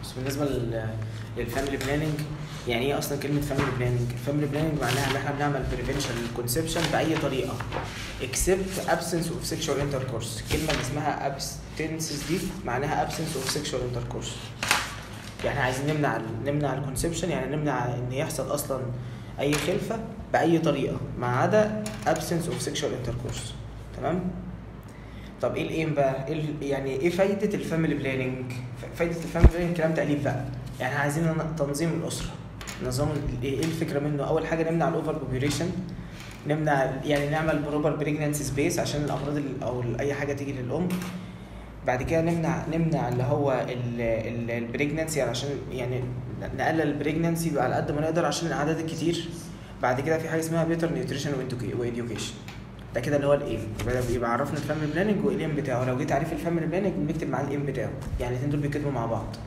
بس بالنسبه لل للفاميلي بلاننج يعني ايه اصلا كلمه فاميلي بلاننج فاميلي بلاننج معناها ان احنا بنعمل بريفنشن للكونسبشن باي طريقه except absence of sexual intercourse الكلمه اللي اسمها abstinence دي معناها absence of sexual intercourse يعني عايزين نمنع نمنع الكونسبشن يعني نمنع ان يحصل اصلا اي خلفه باي طريقه ما عدا absence of sexual intercourse تمام طب ايه الايم بقى؟ إيه ال- يعني ايه فايده الفاميلي بلاننج؟ فايده الفاميلي بلاننج كلام تاليف بقى يعني احنا عايزين ن- تنظيم الاسره نظام ال- ايه الفكره منه؟ اول حاجه نمنع الاوفر بوبيوليشن نمنع يعني نعمل بروبر بريجنانسي سبيس عشان الامراض ال- او ال- اي حاجه تيجي للام بعد كده نمنع نمنع اللي هو البريجنانسي عشان يعني نقلل البريجنانسي على قد ما نقدر عشان الاعداد الكتير بعد كده في حاجه اسمها بيتر نيوتريشن واديوكيشن ده كده اللي هو الايم يبقى يبقى عرفنا الفاميلي بلاننج والايم بتاعه لو جيت تعريف الفاميلي بلاننج بنكتب معاه الايم بتاعه يعني الاثنين دول بيتكتبوا مع بعض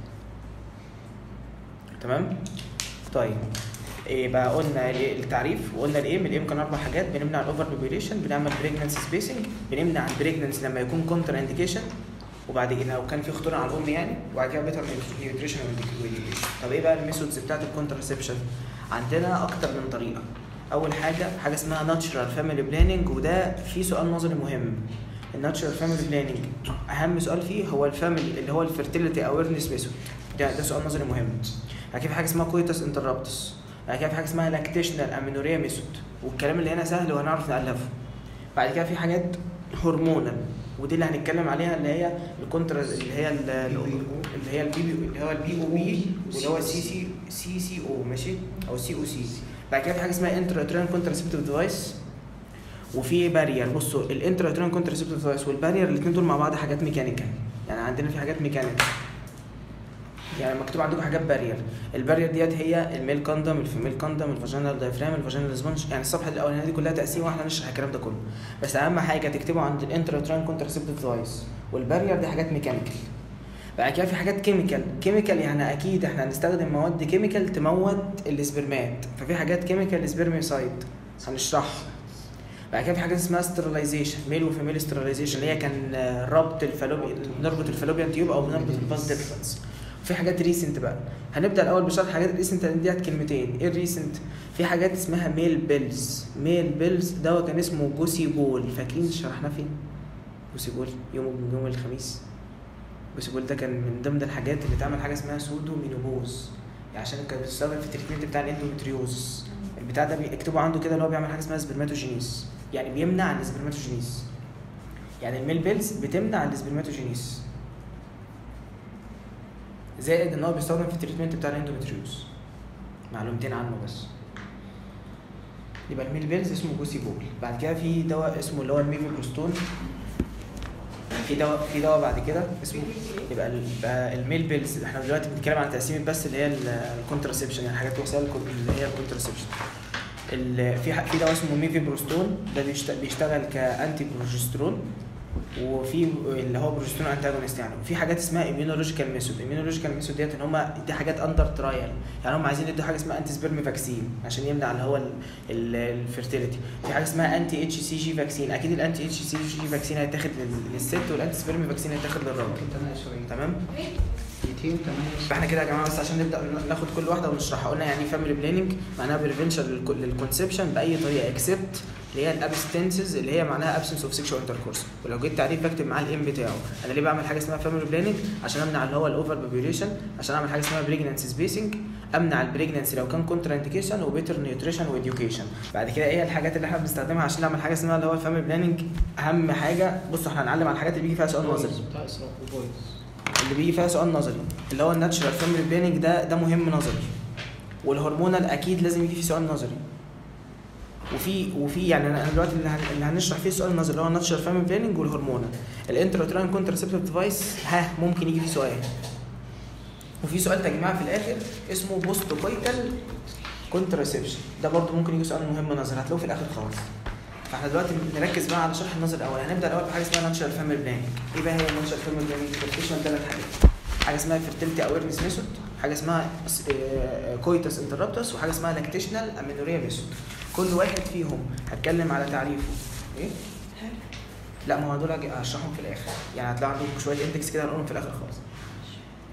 تمام طيب يبقى قلنا ال- التعريف وقلنا الايم الايم كان اربع حاجات بنمنع الاوفر بوبيوليشن بنعمل بريجننسي سبيسنج بنمنع البريجننسي لما يكون كونتر انديكيشن وبعد كده لو كان في خطوره على الام يعني وبعد كده بيتر نيوتريشن وإديوكيشن طب ايه بقى الميثودز بتاعت الكونترسبشن عندنا اكتر من طريقه اول حاجه حاجه اسمها ناتشرال فاميلي بلاننج وده فيه سؤال نظري مهم الناتشرال فاميلي بلاننج اهم سؤال فيه هو الفاميلي اللي هو الفيرتيليتي اويرنس ميثود ده ده سؤال نظري مهم بعد كده في حاجه اسمها كويتس انترابتس بعد كده في حاجه اسمها لاكتيشنال امينوريا ميثود والكلام اللي هنا سهل وهنعرف نالفه بعد كده في حاجات هرمونال ودي اللي هنتكلم عليها اللي هي الكونترا اللي هي ال- اللي هي البي بي اللي هو البي او بي واللي هو السي سي سي سي او ماشي او سي او سي بعد كده في حاجه اسمها انترا اتريان كونترسبتيف ديفايس وفي بارير بصوا الانترا اتريان كونترسبتيف ديفايس والبارير الاثنين دول مع بعض حاجات ميكانيكال يعني عندنا في حاجات ميكانيكال يعني مكتوب عندكم حاجات بارير البارير ديت هي الميل كوندوم الفيميل كوندوم الفاجينال دايفرام الفاجينال سبونج يعني الصفحه الاولانيه دي كلها تقسيم واحنا هنشرح الكلام ده كله بس اهم حاجه تكتبوا عند الانترا اتريان كونترسبتيف ديفايس والبارير دي حاجات ميكانيكال بعد كده في حاجات كيميكال كيميكال يعني اكيد احنا هنستخدم مواد كيميكال تموت الاسبرمات ففي حاجات كيميكال سبرميسايد هنشرحها بعد كده في حاجه اسمها سترلايزيشن ميل وفيميل سترلايزيشن اللي هي كان آه، ربط الفالوبيا نربط الفالوبيان تيوب او نربط الباس ديفرنس في حاجات ريسنت بقى هنبدا الاول بشرح حاجات ريسنت ديت كلمتين ايه الريسنت في حاجات اسمها ميل بيلز ميل بيلز ده كان اسمه جوسي بول فاكرين شرحناه فين جوسي بول يوم يوم الخميس جوسي بول ده كان من ضمن الحاجات اللي تعمل حاجه اسمها سودو مينوبوز يعني عشان كانت بتستخدم في التريتمنت بتاع الاندومتريوز البتاع ده بيكتبوا عنده كده اللي هو بيعمل حاجه اسمها سبرماتوجينيس يعني بيمنع السبرماتوجينيس يعني الميل بيلز بتمنع السبرماتوجينيس زائد ان هو بيستخدم في التريتمنت بتاع الاندومتريوز معلومتين عنه بس يبقى الميل بيلز اسمه جوسي بول بعد كده في دواء اسمه اللي هو الميفوبروستون في دواء في دواء بعد كده اسمه يبقى ال- يبقى الميل بيلز احنا دلوقتي بنتكلم عن تقسيمه بس اللي هي الكونتراسبشن يعني حاجات وسائل الكون- اللي هي الكونتراسبشن ال- في ح- في دواء اسمه ميفيبروستون ده بيشت- بيشتغل كانتي بروجسترون وفي اللي هو بروجسترون انتاجونست يعني وفي حاجات اسمها ايميونولوجيكال ميثود ايميونولوجيكال ميثود ديت ان هم دي حاجات اندر ترايل يعني هم عايزين يدوا حاجه اسمها انتي سبيرم فاكسين عشان يمنع اللي هو الفيرتيليتي في حاجه اسمها انتي اتش سي جي فاكسين اكيد الانتي اتش سي جي فاكسين هيتاخد لل- للست والانتي سبيرم فاكسين هيتاخد للراجل تمام فاحنا كده يا جماعه بس عشان نبدا ناخد كل واحده ونشرحها قلنا يعني فاميلي بلاننج معناها بريفنشن للكونسبشن باي طريقه اكسبت اللي هي الابستنسز اللي هي معناها ابسنس اوف سيكشوال انتركورس ولو جيت تعريف بكتب معاه الام بتاعه انا ليه بعمل حاجه اسمها فاميلي بلاننج عشان امنع اللي هو الاوفر بوبيوليشن عشان اعمل حاجه اسمها بريجننسي سبيسنج امنع البريجننسي لو كان كونتر انديكيشن وبيتر نيوتريشن واديوكيشن بعد كده ايه الحاجات اللي احنا بنستخدمها عشان نعمل حاجه اسمها اللي هو الفاميلي بلاننج اهم حاجه بصوا احنا هنعلم على الحاجات اللي بيجي فيها سؤال نظري بتاع اسراء وبويز اللي بيجي فيها سؤال نظري اللي هو الناتشرال فاميلي بلاننج ده ده مهم نظري والهرمونال اكيد لازم يجي فيه سؤال نظري وفي وفي يعني انا أنا دلوقتي اللي, هن- اللي هنشرح فيه السؤال النظري اللي هو الناتشرال فاميلي بلاننج والهرمونال الانتراتران كونترسبتيف ديفايس ها ممكن يجي فيه سؤال وفي سؤال تجميع في الاخر اسمه بوست كويتال كونترسبشن ده برضو ممكن يجي سؤال مهم نظري هتلاقوه في الاخر خالص فاحنا دلوقتي نركز بقى على شرح النظر الاول هنبدا الاول بحاجه اسمها ناتشرال فاميلي بلاننج ايه بقى هي الناتشرال فاميلي بلاننج بتشمل ثلاث حاجات حاجه اسمها فيرتيلتي اويرنس ميثود حاجه اسمها كويتس انتربتس وحاجه اسمها لاكتيشنال امينوريا ميثود كل واحد فيهم هتكلم على تعريفه ايه لا ما هو دول هج- هشرحهم في الاخر يعني هتلاقوا عندكم شويه اندكس كده هنقولهم في الاخر خالص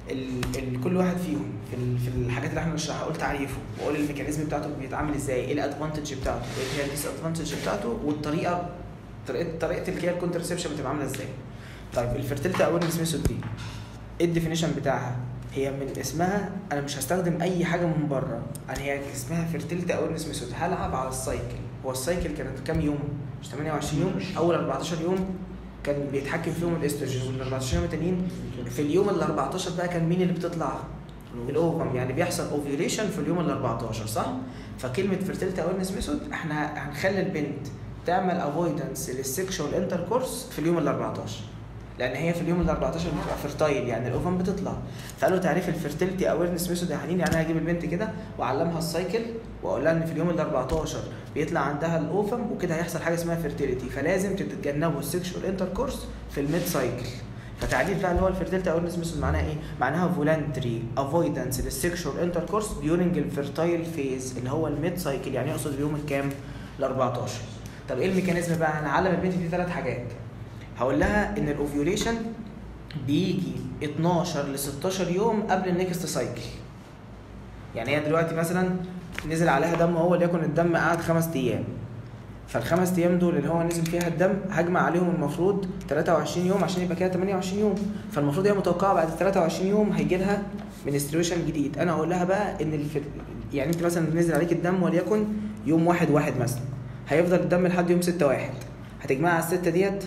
ال... ال... كل واحد فيهم في, ال... في الحاجات اللي احنا بنشرحها اقول تعريفه واقول الميكانيزم بتاعته بيتعامل ازاي ايه الادفانتج بتاعته وايه هي الديس ادفانتج بتاعته والطريقه طريقه طريقه الكير كونترسبشن بتبقى عامله ازاي طيب الفيرتيلتي اويرنس ميثود دي ايه الديفينيشن بتاعها هي من اسمها انا مش هستخدم اي حاجه من بره يعني هي اسمها فيرتيلتي اويرنس ميثود هلعب على السايكل هو السايكل كانت كام يوم مش 28 يوم اول 14 يوم كان بيتحكم فيهم الاستروجين وال 14 يوم التانيين في اليوم ال 14 بقى كان مين اللي بتطلع الاوفم يعني بيحصل اوفيوليشن في اليوم ال 14 صح فكلمه فيرتيلتي اويرنس ميثود احنا هنخلي البنت تعمل افويدنس للسكشوال انتركورس في اليوم ال 14 لان هي في اليوم ال 14 بتبقى فيرتايل يعني الاوفم بتطلع فقالوا تعريف الفيرتيلتي اويرنس ميثود يا حنين يعني انا هجيب البنت كده واعلمها السايكل واقول لها ان في اليوم ال 14 بيطلع عندها الاوفم وكده هيحصل حاجه اسمها فيرتيليتي فلازم تتجنبوا السكشوال انتركورس في الميد سايكل فتعريف بقى اللي هو الفيرتيلتي اويرنس ميثود معناها ايه؟ معناها فولنتري افويدنس للسكشوال انتركورس ديورنج الفيرتايل فيز اللي هو الميد سايكل يعني يقصد اليوم الكام؟ ال 14 طب ايه الميكانيزم بقى؟ هنعلم البنت دي ثلاث حاجات هقول لها ان الاوفيوليشن بيجي 12 ل 16 يوم قبل النكست سايكل يعني هي دلوقتي مثلا نزل عليها دم هو وليكن الدم قعد خمس ايام فالخمس ايام دول اللي هو نزل فيها الدم هجمع عليهم المفروض 23 يوم عشان يبقى كده 28 يوم فالمفروض هي متوقعه بعد 23 يوم هيجي لها منستريشن جديد انا اقول لها بقى ان الف... يعني انت مثلا نزل عليك الدم وليكن يوم واحد واحد مثلا هيفضل الدم لحد يوم 6 واحد هتجمع على الستة ديت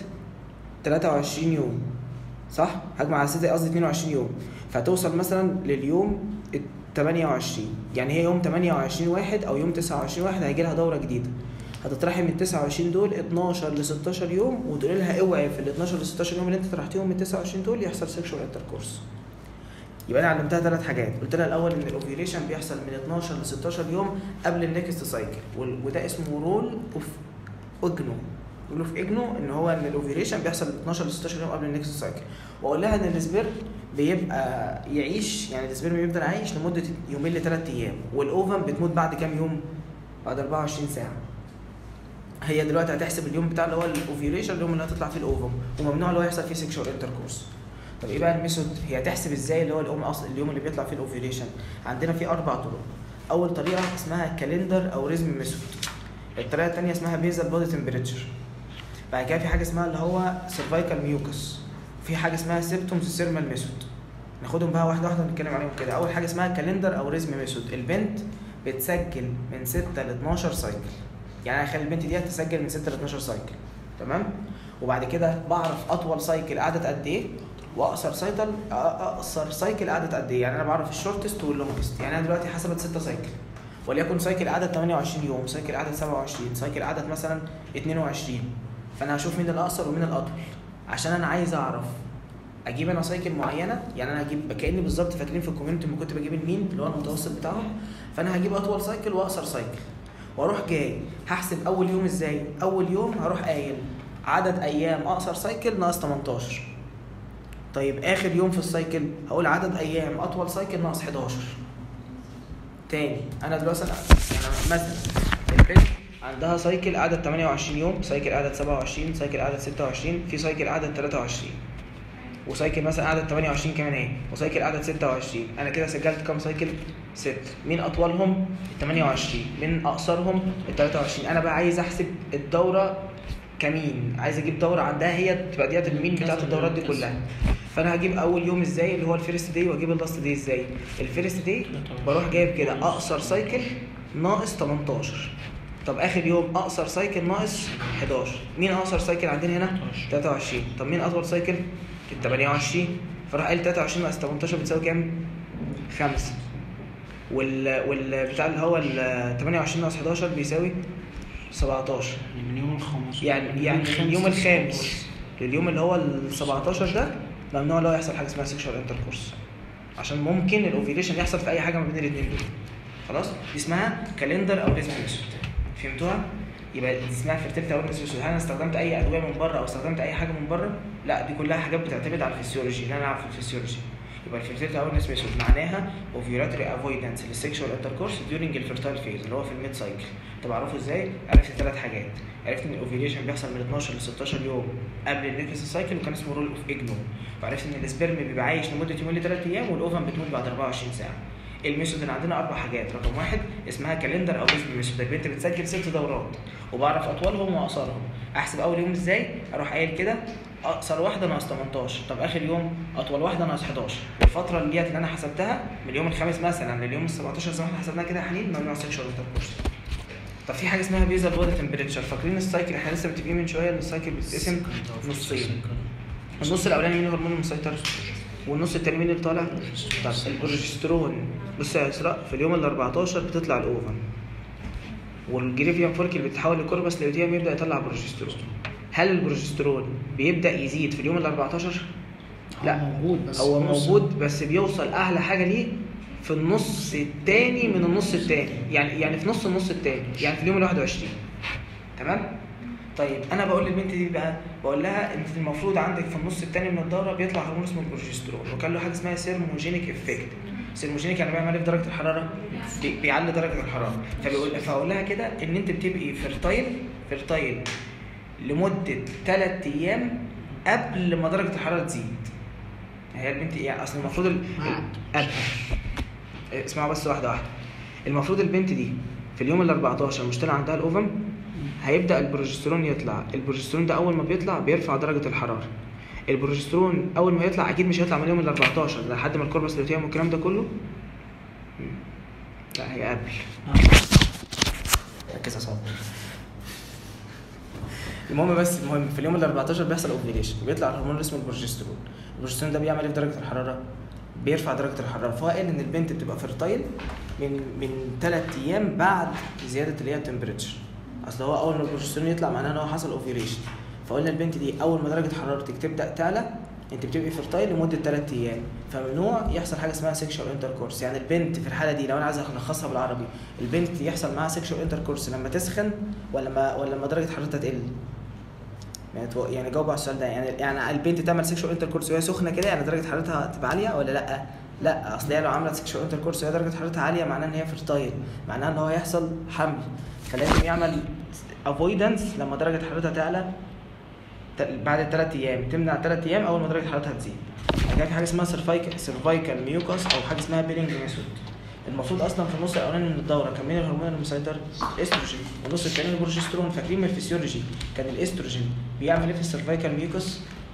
23 يوم صح؟ هجمع على الستة قصدي 22 يوم فتوصل مثلا لليوم ال 28 يعني هي يوم 28 واحد او يوم 29 واحد هيجي لها دوره جديده هتطرحي من 29 دول 12 ل 16 يوم وتقولي لها اوعي في ال 12 ل 16 يوم اللي انت طرحتيهم من 29 دول يحصل سيكشوال انتركورس يبقى انا علمتها ثلاث حاجات قلت لها الاول ان الاوفيوليشن بيحصل من 12 ل 16 يوم قبل النكست سايكل وده اسمه رول اوف اجنو رول اوف اجنو ان هو ان الاوفيوليشن بيحصل 12 ل 16 يوم قبل النكست سايكل واقول لها ان السبيرم بيبقى يعيش يعني السبيرم بيفضل عايش لمده يومين لثلاث ايام والاوفم بتموت بعد كام يوم؟ بعد 24 ساعه هي دلوقتي هتحسب اليوم بتاع اللي هو الاوفيوليشن اليوم اللي هتطلع فيه الاوفم وممنوع اللي هو يحصل فيه سيكشوال انتركورس طب ايه بقى الميثود هي هتحسب ازاي اللي هو الام اصلا اليوم اللي بيطلع فيه الاوفيوليشن عندنا في اربع طرق اول طريقه اسمها كالندر او ريزم ميثود الطريقه الثانيه اسمها بيزل بودي تمبريتشر بعد كده في حاجه اسمها اللي هو سيرفايكال ميوكس في حاجه اسمها سيبتومز سيرمال ميثود ناخدهم بقى واحده واحده ونتكلم عليهم كده اول حاجه اسمها كالندر او ريزم ميثود البنت بتسجل من 6 ل 12 سايكل يعني انا هخلي البنت دي تسجل من 6 ل 12 سايكل تمام وبعد كده بعرف اطول سايكل قعدت قد ايه واقصر سايكل اقصر سايكل قعدت قد ايه يعني انا بعرف الشورتست واللونجست يعني انا دلوقتي حسبت 6 سايكل وليكن سايكل قعدت 28 يوم سايكل قعدت 27 سايكل قعدت مثلا 22 فانا هشوف مين الاقصر ومين الاطول عشان انا عايز اعرف اجيب انا سايكل معينه يعني انا هجيب كاني بالظبط فاكرين في الكوميونتي لما كنت بجيب المين اللي هو المتوسط بتاعهم فانا هجيب اطول سايكل واقصر سايكل واروح جاي هحسب اول يوم ازاي اول يوم هروح قايل عدد ايام اقصر سايكل ناقص 18 طيب اخر يوم في السايكل هقول عدد ايام اطول سايكل ناقص 11 تاني انا دلوقتي يعني مثلا البنت عندها سايكل قعدت 28 يوم سايكل قعدت 27 سايكل قعدت 26 في سايكل قعدت 23 وسايكل مثلا قعدت 28 كمان اهي وسايكل قعدت 26 انا كده سجلت كام سايكل 6 مين اطولهم ال 28 مين اقصرهم ال 23 انا بقى عايز احسب الدوره كمين عايز اجيب دوره عندها هي تبقى ديت المين بتاعت الدورات دي كلها فانا هجيب اول يوم ازاي اللي هو الفيرست داي واجيب اللاست داي ازاي الفيرست داي بروح جايب كده اقصر سايكل ناقص 18 طب اخر يوم اقصر سايكل ناقص 11 مين اقصر سايكل عندنا هنا 23 طب مين اطول سايكل ال 28 فراح قايل 23 ناقص 18 بتساوي كام 5 وال وال بتاع اللي هو ال 28 ناقص 11 بيساوي 17 يعني من يوم الخمس يعني يعني من اليوم الخامس لليوم اللي هو ال 17 ده ممنوع اللي هو يحصل حاجه اسمها سيكشوال انتركورس عشان ممكن الاوفيليشن يحصل في اي حاجه ما بين الاثنين دول خلاص دي اسمها كالندر او ريزم ميثود فهمتوها يبقى دي اسمها فيرتيلتي او ريزم ميثود هل انا استخدمت اي ادويه من بره او استخدمت اي حاجه من بره لا دي كلها حاجات بتعتمد على الفسيولوجي اللي انا اعرف الفسيولوجي يبقى الفيرتيليتي اورنس ميثود معناها اوفيولاتري افويدنس للسكشوال انتركورس ديورنج الفيرتايل فيز اللي هو في الميد سايكل طب اعرفه ازاي؟ عرفت ثلاث حاجات عرفت ان الاوفيوليشن بيحصل من 12 ل 16 يوم قبل النيكلس سايكل وكان اسمه رول اوف اجنو وعرفت ان السبرم بيبقى عايش لمده يومين لثلاث ايام والاوفم بتموت بعد 24 ساعه الميثود اللي عندنا اربع حاجات رقم واحد اسمها كالندر او اسم ميثود البنت بتسجل ست دورات وبعرف اطولهم واقصرهم احسب اول يوم ازاي اروح قايل كده اقصر واحده ناقص 18 طب اخر يوم اطول واحده ناقص 11 الفتره اللي ديت اللي انا حسبتها من اليوم الخامس مثلا لليوم ال 17 زي ما احنا حسبناها كده يا حنين ممنوع سكشوال انتركورس طب في حاجه اسمها بيزل بودي تمبريتشر فاكرين السايكل احنا لسه متفقين من شويه ان السايكل بتتقسم نصين النص الاولاني مين الهرمون المسيطر والنص التاني مين اللي طالع طب البروجسترون بص يا اسراء في اليوم ال 14 بتطلع الاوفم والجريفيان فولكل بتتحول لكوربس لوتيام يبدا يطلع بروجسترون هل البروجسترون بيبدا يزيد في اليوم ال 14 لا موجود بس هو نص- موجود بس بيوصل اعلى حاجه ليه في النص التاني من النص التاني يعني يعني في نص النص التاني يعني في اليوم ال 21 تمام طيب انا بقول للبنت دي بقى بقول لها انت المفروض عندك في النص التاني من الدوره بيطلع هرمون اسمه البروجسترون وكان له حاجه اسمها سيرموجينيك افكت سيرموجينيك يعني بيعمل ايه في درجه الحراره بي- بيعلي درجه الحراره فبيقول فاقول لها كده ان انت بتبقي فيرتايل فيرتايل لمده 3 ايام قبل ما درجه الحراره تزيد هي البنت يعني اصل المفروض ال... بعد. قبل إيه، اسمعوا بس واحده واحده المفروض البنت دي في اليوم ال 14 مش طلع عندها الاوفم هيبدا البروجسترون يطلع البروجسترون ده اول ما بيطلع بيرفع درجه الحراره البروجسترون اول ما يطلع اكيد مش هيطلع من اليوم ال 14 ده لحد ما الكوربس لوتيوم والكلام ده كله مم. لا هي قبل ركز يا صابر المهم بس المهم في اليوم ال 14 بيحصل اوفيليشن بيطلع الهرمون اللي اسمه البروجسترون البروجسترون ده بيعمل ايه في درجه الحراره بيرفع درجه الحراره فهو قال ان البنت بتبقى فيرتايل من من ثلاث ايام بعد زياده اللي هي التمبريتشر اصل هو اول ما البروجسترون يطلع معناه ان هو حصل اوفيليشن فقلنا البنت دي اول ما درجه حرارتك تبدا تعلى انت بتبقي فيرتايل لمده ثلاث ايام فممنوع يحصل حاجه اسمها سيكشوال انتركورس يعني البنت في الحاله دي لو انا عايز الخصها بالعربي البنت يحصل معاها سيكشوال انتركورس لما تسخن ولا ما ولا لما درجه حرارتها تقل يعني تو- يعني جاوب على السؤال ده يعني يعني البنت تعمل سيكشوال انتركورس وهي سخنه كده يعني درجه حرارتها تبقى عاليه ولا لا؟ لا اصل هي لو عملت سيكشوال انتركورس وهي درجه حرارتها عاليه معناه ان هي فيرتايل معناه ان هو هيحصل حمل فلازم يعمل افويدنس لما درجه حرارتها تعلى ت- بعد الثلاث ايام تمنع ثلاث ايام اول ما درجه حرارتها تزيد بعد كده في حاجه اسمها سيرفايكال سيرفايكال ميوكس او حاجه اسمها بيلينج ميثود المفروض اصلا في النص الاولاني من الدوره كان مين الهرمون المسيطر؟ الاستروجين والنص الثاني البروجسترون فاكرين من الفسيولوجي كان الاستروجين بيعمل ايه في السيرفايكال ميوكس؟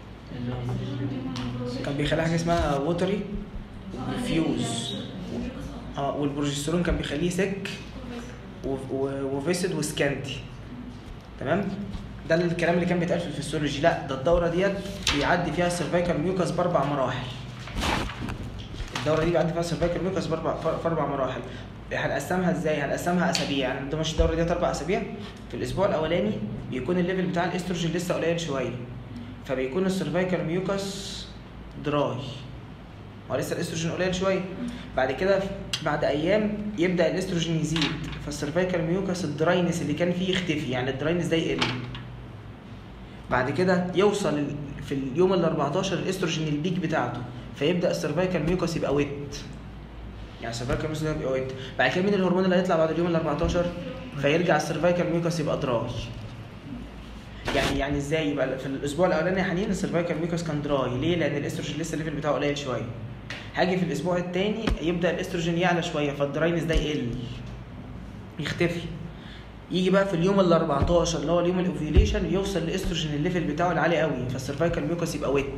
كان بيخلي حاجه اسمها ووتري وفيوز اه والبروجسترون كان بيخليه سك و- و- وفيسد وسكانتي تمام ده الكلام اللي كان بيتقال في الفسيولوجي لا ده الدوره ديت بيعدي فيها السيرفايكال ميوكس باربع مراحل الدوره دي بيعدي فيها السيرفايكال ميوكس باربع في اربع مراحل هنقسمها ازاي هنقسمها اسابيع يعني ده مش الدوره ديت اربع اسابيع في الاسبوع الاولاني بيكون الليفل بتاع الاستروجين لسه قليل شويه فبيكون السيرفايكال ميوكس دراي هو لسه الاستروجين قليل شويه بعد كده بعد ايام يبدا الاستروجين يزيد فالسيرفايكال ميوكس الدراينس اللي كان فيه يختفي يعني الدراينس ده يقل بعد كده يوصل ال- في اليوم ال 14 الاستروجين البيك بتاعته فيبدا السيرفايكال ميوكس يبقى ويت يعني السيرفايكال ميوكس ده يبقى ويت بعد كده مين الهرمون اللي هيطلع بعد اليوم ال 14 فيرجع السيرفايكال ميوكس يبقى دراي يعني يعني ازاي يبقى في الاسبوع الاولاني يا حنين السيرفايكال ميوكس كان دراي ليه لان الاستروجين لسه الليفل بتاعه قليل شويه هاجي في الاسبوع الثاني يبدا الاستروجين يعلى شويه فالدراينس ده يقل يختفي يجي بقى في اليوم ال 14 اللي هو اليوم الاوفيوليشن يوصل الاستروجين الليفل بتاعه العالي قوي فالسيرفايكال ميوكس يبقى ويت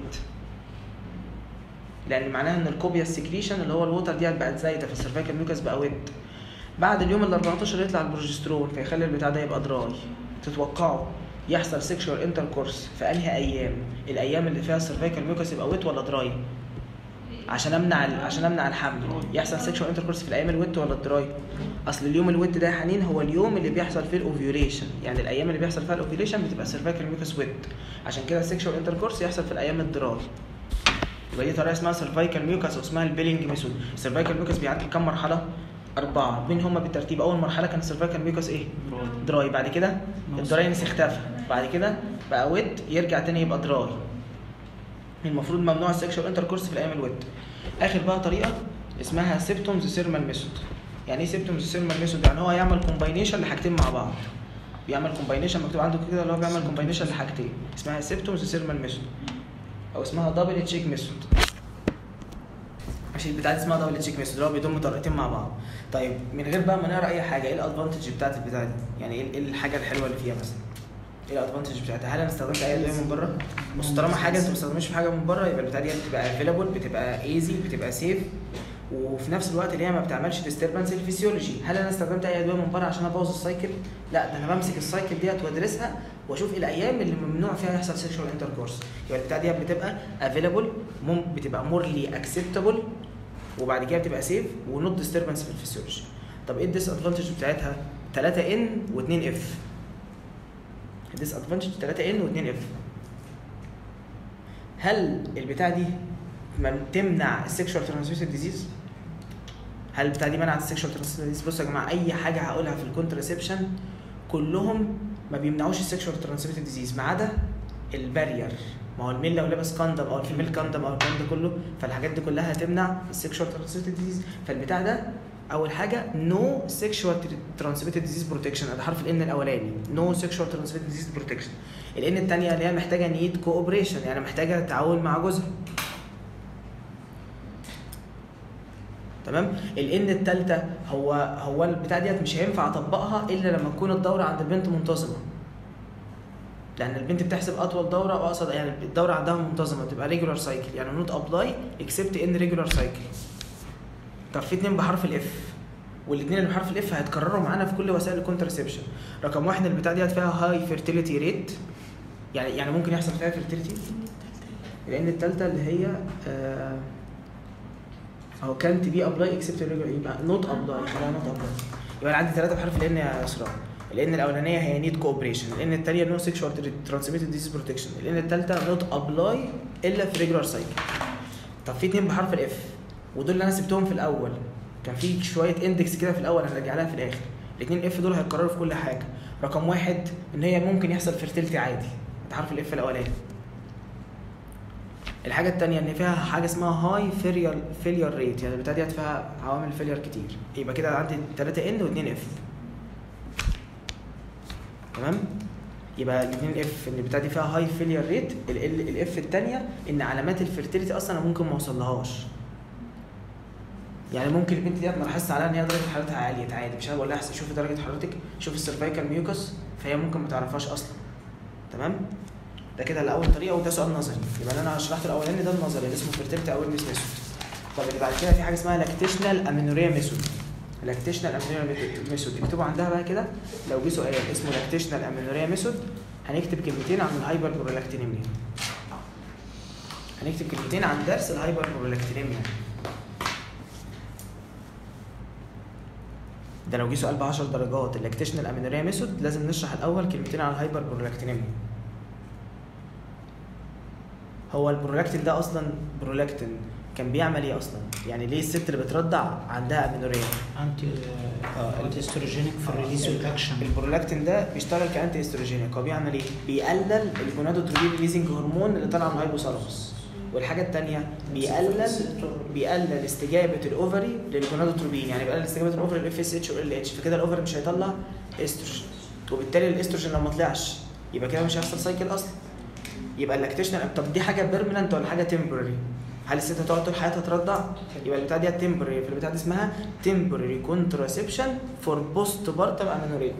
لان معناها ان الكوبيا السكريشن اللي هو الوتر ديت بقت زايده فالسيرفايكال ميوكس بقى ويت بعد اليوم ال 14 يطلع البروجسترون فيخلي البتاع ده يبقى دراي تتوقعوا يحصل سيكشوال انتركورس في انهي ايام الايام اللي فيها السيرفايكال ميوكس يبقى ويت ولا دراي عشان امنع ال- عشان امنع الحمل يحصل سيكشوال انتركورس في الايام الويت ولا الدراي اصل اليوم الويت ده يا حنين هو اليوم اللي بيحصل فيه الاوفيوليشن يعني الايام اللي بيحصل فيها الاوفيوليشن بتبقى سيرفايكال ميوكس ويت عشان كده السيكشوال انتركورس يحصل في الايام الدراي يبقى دي طريقه اسمها سيرفايكال ميوكس او اسمها البيلينج ميثود السيرفايكال ميوكس بيعدي كام مرحله اربعه مين هم بالترتيب اول مرحله كان السيرفايكال ميوكس ايه دراي بعد كده الدراينس اختفى بعد كده بقى ويت يرجع تاني يبقى دراي المفروض ممنوع السكشوال انتركورس في الايام الويت اخر بقى طريقه اسمها سيبتومز سيرمال ميثود يعني ايه سيبتومز سيرمال ميثود يعني هو يعمل كومباينيشن لحاجتين مع بعض بيعمل كومباينيشن مكتوب عنده كده اللي هو بيعمل كومباينيشن لحاجتين اسمها سيبتومز سيرمال ميثود او اسمها دبل تشيك ميثود ماشي البتاعه دي اسمها دبل تشيك ميثود اللي هو بيضم طريقتين مع بعض طيب من غير بقى ما نقرا اي حاجه ايه الادفانتج بتاعت البتاعه دي يعني ايه إيه الحاجه الحلوه اللي فيها مثلا ايه الادفانتج بتاعتها هل انا استخدمت اي ادويه من بره بص طالما حاجه انت ما بتستخدمش في حاجه من بره يبقى البتاعه دي بتبقى افيلابل بتبقى ايزي بتبقى سيف وفي نفس الوقت اللي هي ما بتعملش ديستربنس الفسيولوجي هل انا استخدمت اي ادويه من بره عشان ابوظ السايكل لا ده انا بمسك السايكل ديت وادرسها واشوف ايه الايام اللي ممنوع فيها يحصل سيكشوال انتركورس يبقى البتاعه دي بتبقى افيلابل بتبقى مورلي اكسبتابل وبعد كده بتبقى سيف ونوت ديستربنس في الفسيولوجي طب ايه الديس ادفانتج بتاعتها 3 ان و2 اف الديس ادفانتج 3 ان و2 اف هل البتاعه دي من- تمنع السكشوال ترانسميتد ديزيز هل البتاعه دي منعت السكشوال ترانسميتد ديزيز بصوا يا جماعه اي حاجه هقولها في الكونترسبشن كلهم ما بيمنعوش السكشوال ترانسميتد ديزيز ما عدا البارير ما هو الميل لو لابس كاندم او الفيميل كاندم او الكلام ده كله فالحاجات دي كلها هتمنع السكشوال ترانسميتد ديزيز فالبتاع ده اول حاجه نو سيكشوال ترانسميتد ديزيز بروتكشن ده حرف الان الاولاني نو سيكشوال ترانسميتد ديزيز بروتكشن الان الثانيه اللي هي محتاجه نيد كوبريشن يعني محتاجه تعاون مع جوزها تمام الان الثالثه هو هو البتاع ديت مش هينفع اطبقها الا لما تكون الدوره عند البنت منتظمه لان البنت بتحسب اطول دوره واقصد يعني الدوره عندها منتظمه بتبقى ريجولار سايكل يعني نوت ابلاي اكسبت ان ريجولار سايكل طب في اتنين بحرف الاف والاثنين اللي بحرف الاف هيتكرروا معانا في كل وسائل الكونترسبشن رقم واحد البتاع ديت فيها هاي فيرتيليتي ريت يعني يعني ممكن يحصل فيها فيرتيليتي لان الثالثه اللي هي آه اهو كانت بي ابلاي اكسبت يبقى نوت ابلاي خلاص نوت ابلاي يبقى انا عندي ثلاثه بحرف الان يا اسراء الان الاولانيه هي نيد كوبريشن الان الثانيه نو سيكشوال ترانسميتد ديزيز بروتكشن الان الثالثه نوت ابلاي الا في ريجولار سايكل طب في اتنين بحرف الاف ودول اللي انا سبتهم في الاول كان في شويه اندكس كده في الاول هنرجع لها في الاخر الاثنين اف دول هيتكرروا في كل حاجه رقم واحد ان هي ممكن يحصل فيرتيلتي عادي ده حرف الاف الاولاني الحاجه الثانيه ان فيها حاجه اسمها هاي فيلير فيلير ريت يعني البتاعه ديت فيها عوامل فيلير كتير يبقى كده عندي 3 ان و2 اف تمام يبقى الاثنين اف ان البتاعه دي فيها هاي فيلير ريت الاف الثانيه ان علامات الفيرتيليتي اصلا انا ممكن ما اوصلهاش يعني ممكن البنت ديت ما لاحظت عليها ان هي درجه حرارتها عاليه عادي مش انا بقول لها شوفي درجه حرارتك شوفي السيرفايكال ميوكس فهي ممكن ما تعرفهاش اصلا تمام ده كده الاول طريقه وده سؤال نظري يبقى انا شرحت الاولاني ده النظري اللي اسمه فيرتيلتي اويرنس ميثود طب اللي بعد كده في حاجه اسمها لاكتيشنال امينوريا ميثود لاكتيشنال امينوريا ميثود اكتبوا عندها بقى كده لو جه سؤال اسمه لاكتيشنال امينوريا ميثود هنكتب كلمتين عن الهايبر برولاكتينيميا هنكتب كلمتين عن درس الهايبر برولاكتينيميا ده لو جه سؤال ب 10 درجات اللاكتيشنال امينوريا ميثود لازم نشرح الاول كلمتين عن الهايبر برولاكتينيميا هو البرولاكتين ده اصلا برولاكتين كان بيعمل ايه اصلا؟ يعني ليه الست اللي بترضع عندها امينوريا؟ انتي آه، انتي استروجينيك في الريليز والاكشن البرولاكتين ده بيشتغل كانتي استروجينيك هو بيعمل ايه؟ بيقلل الجونادوتروبين ريليزنج هرمون اللي طالع من الهايبوثالاموس والحاجه الثانيه بيقلل بيقلل استجابه الاوفري للجونادوتروبين يعني بيقلل استجابه الاوفري للاف اس اتش وال اتش فكده الاوفري مش هيطلع استروجين وبالتالي الاستروجين لو ما طلعش يبقى كده مش هيحصل سايكل اصلا يبقى اللاكتيشنال طب دي حاجه بيرمننت ولا حاجه تمبرري هل الست هتقعد طول حياتها ترضع يبقى البتاع دي تمبرري في البتاع دي اسمها تمبرري كونتراسبشن فور بوست بارتم امينوريا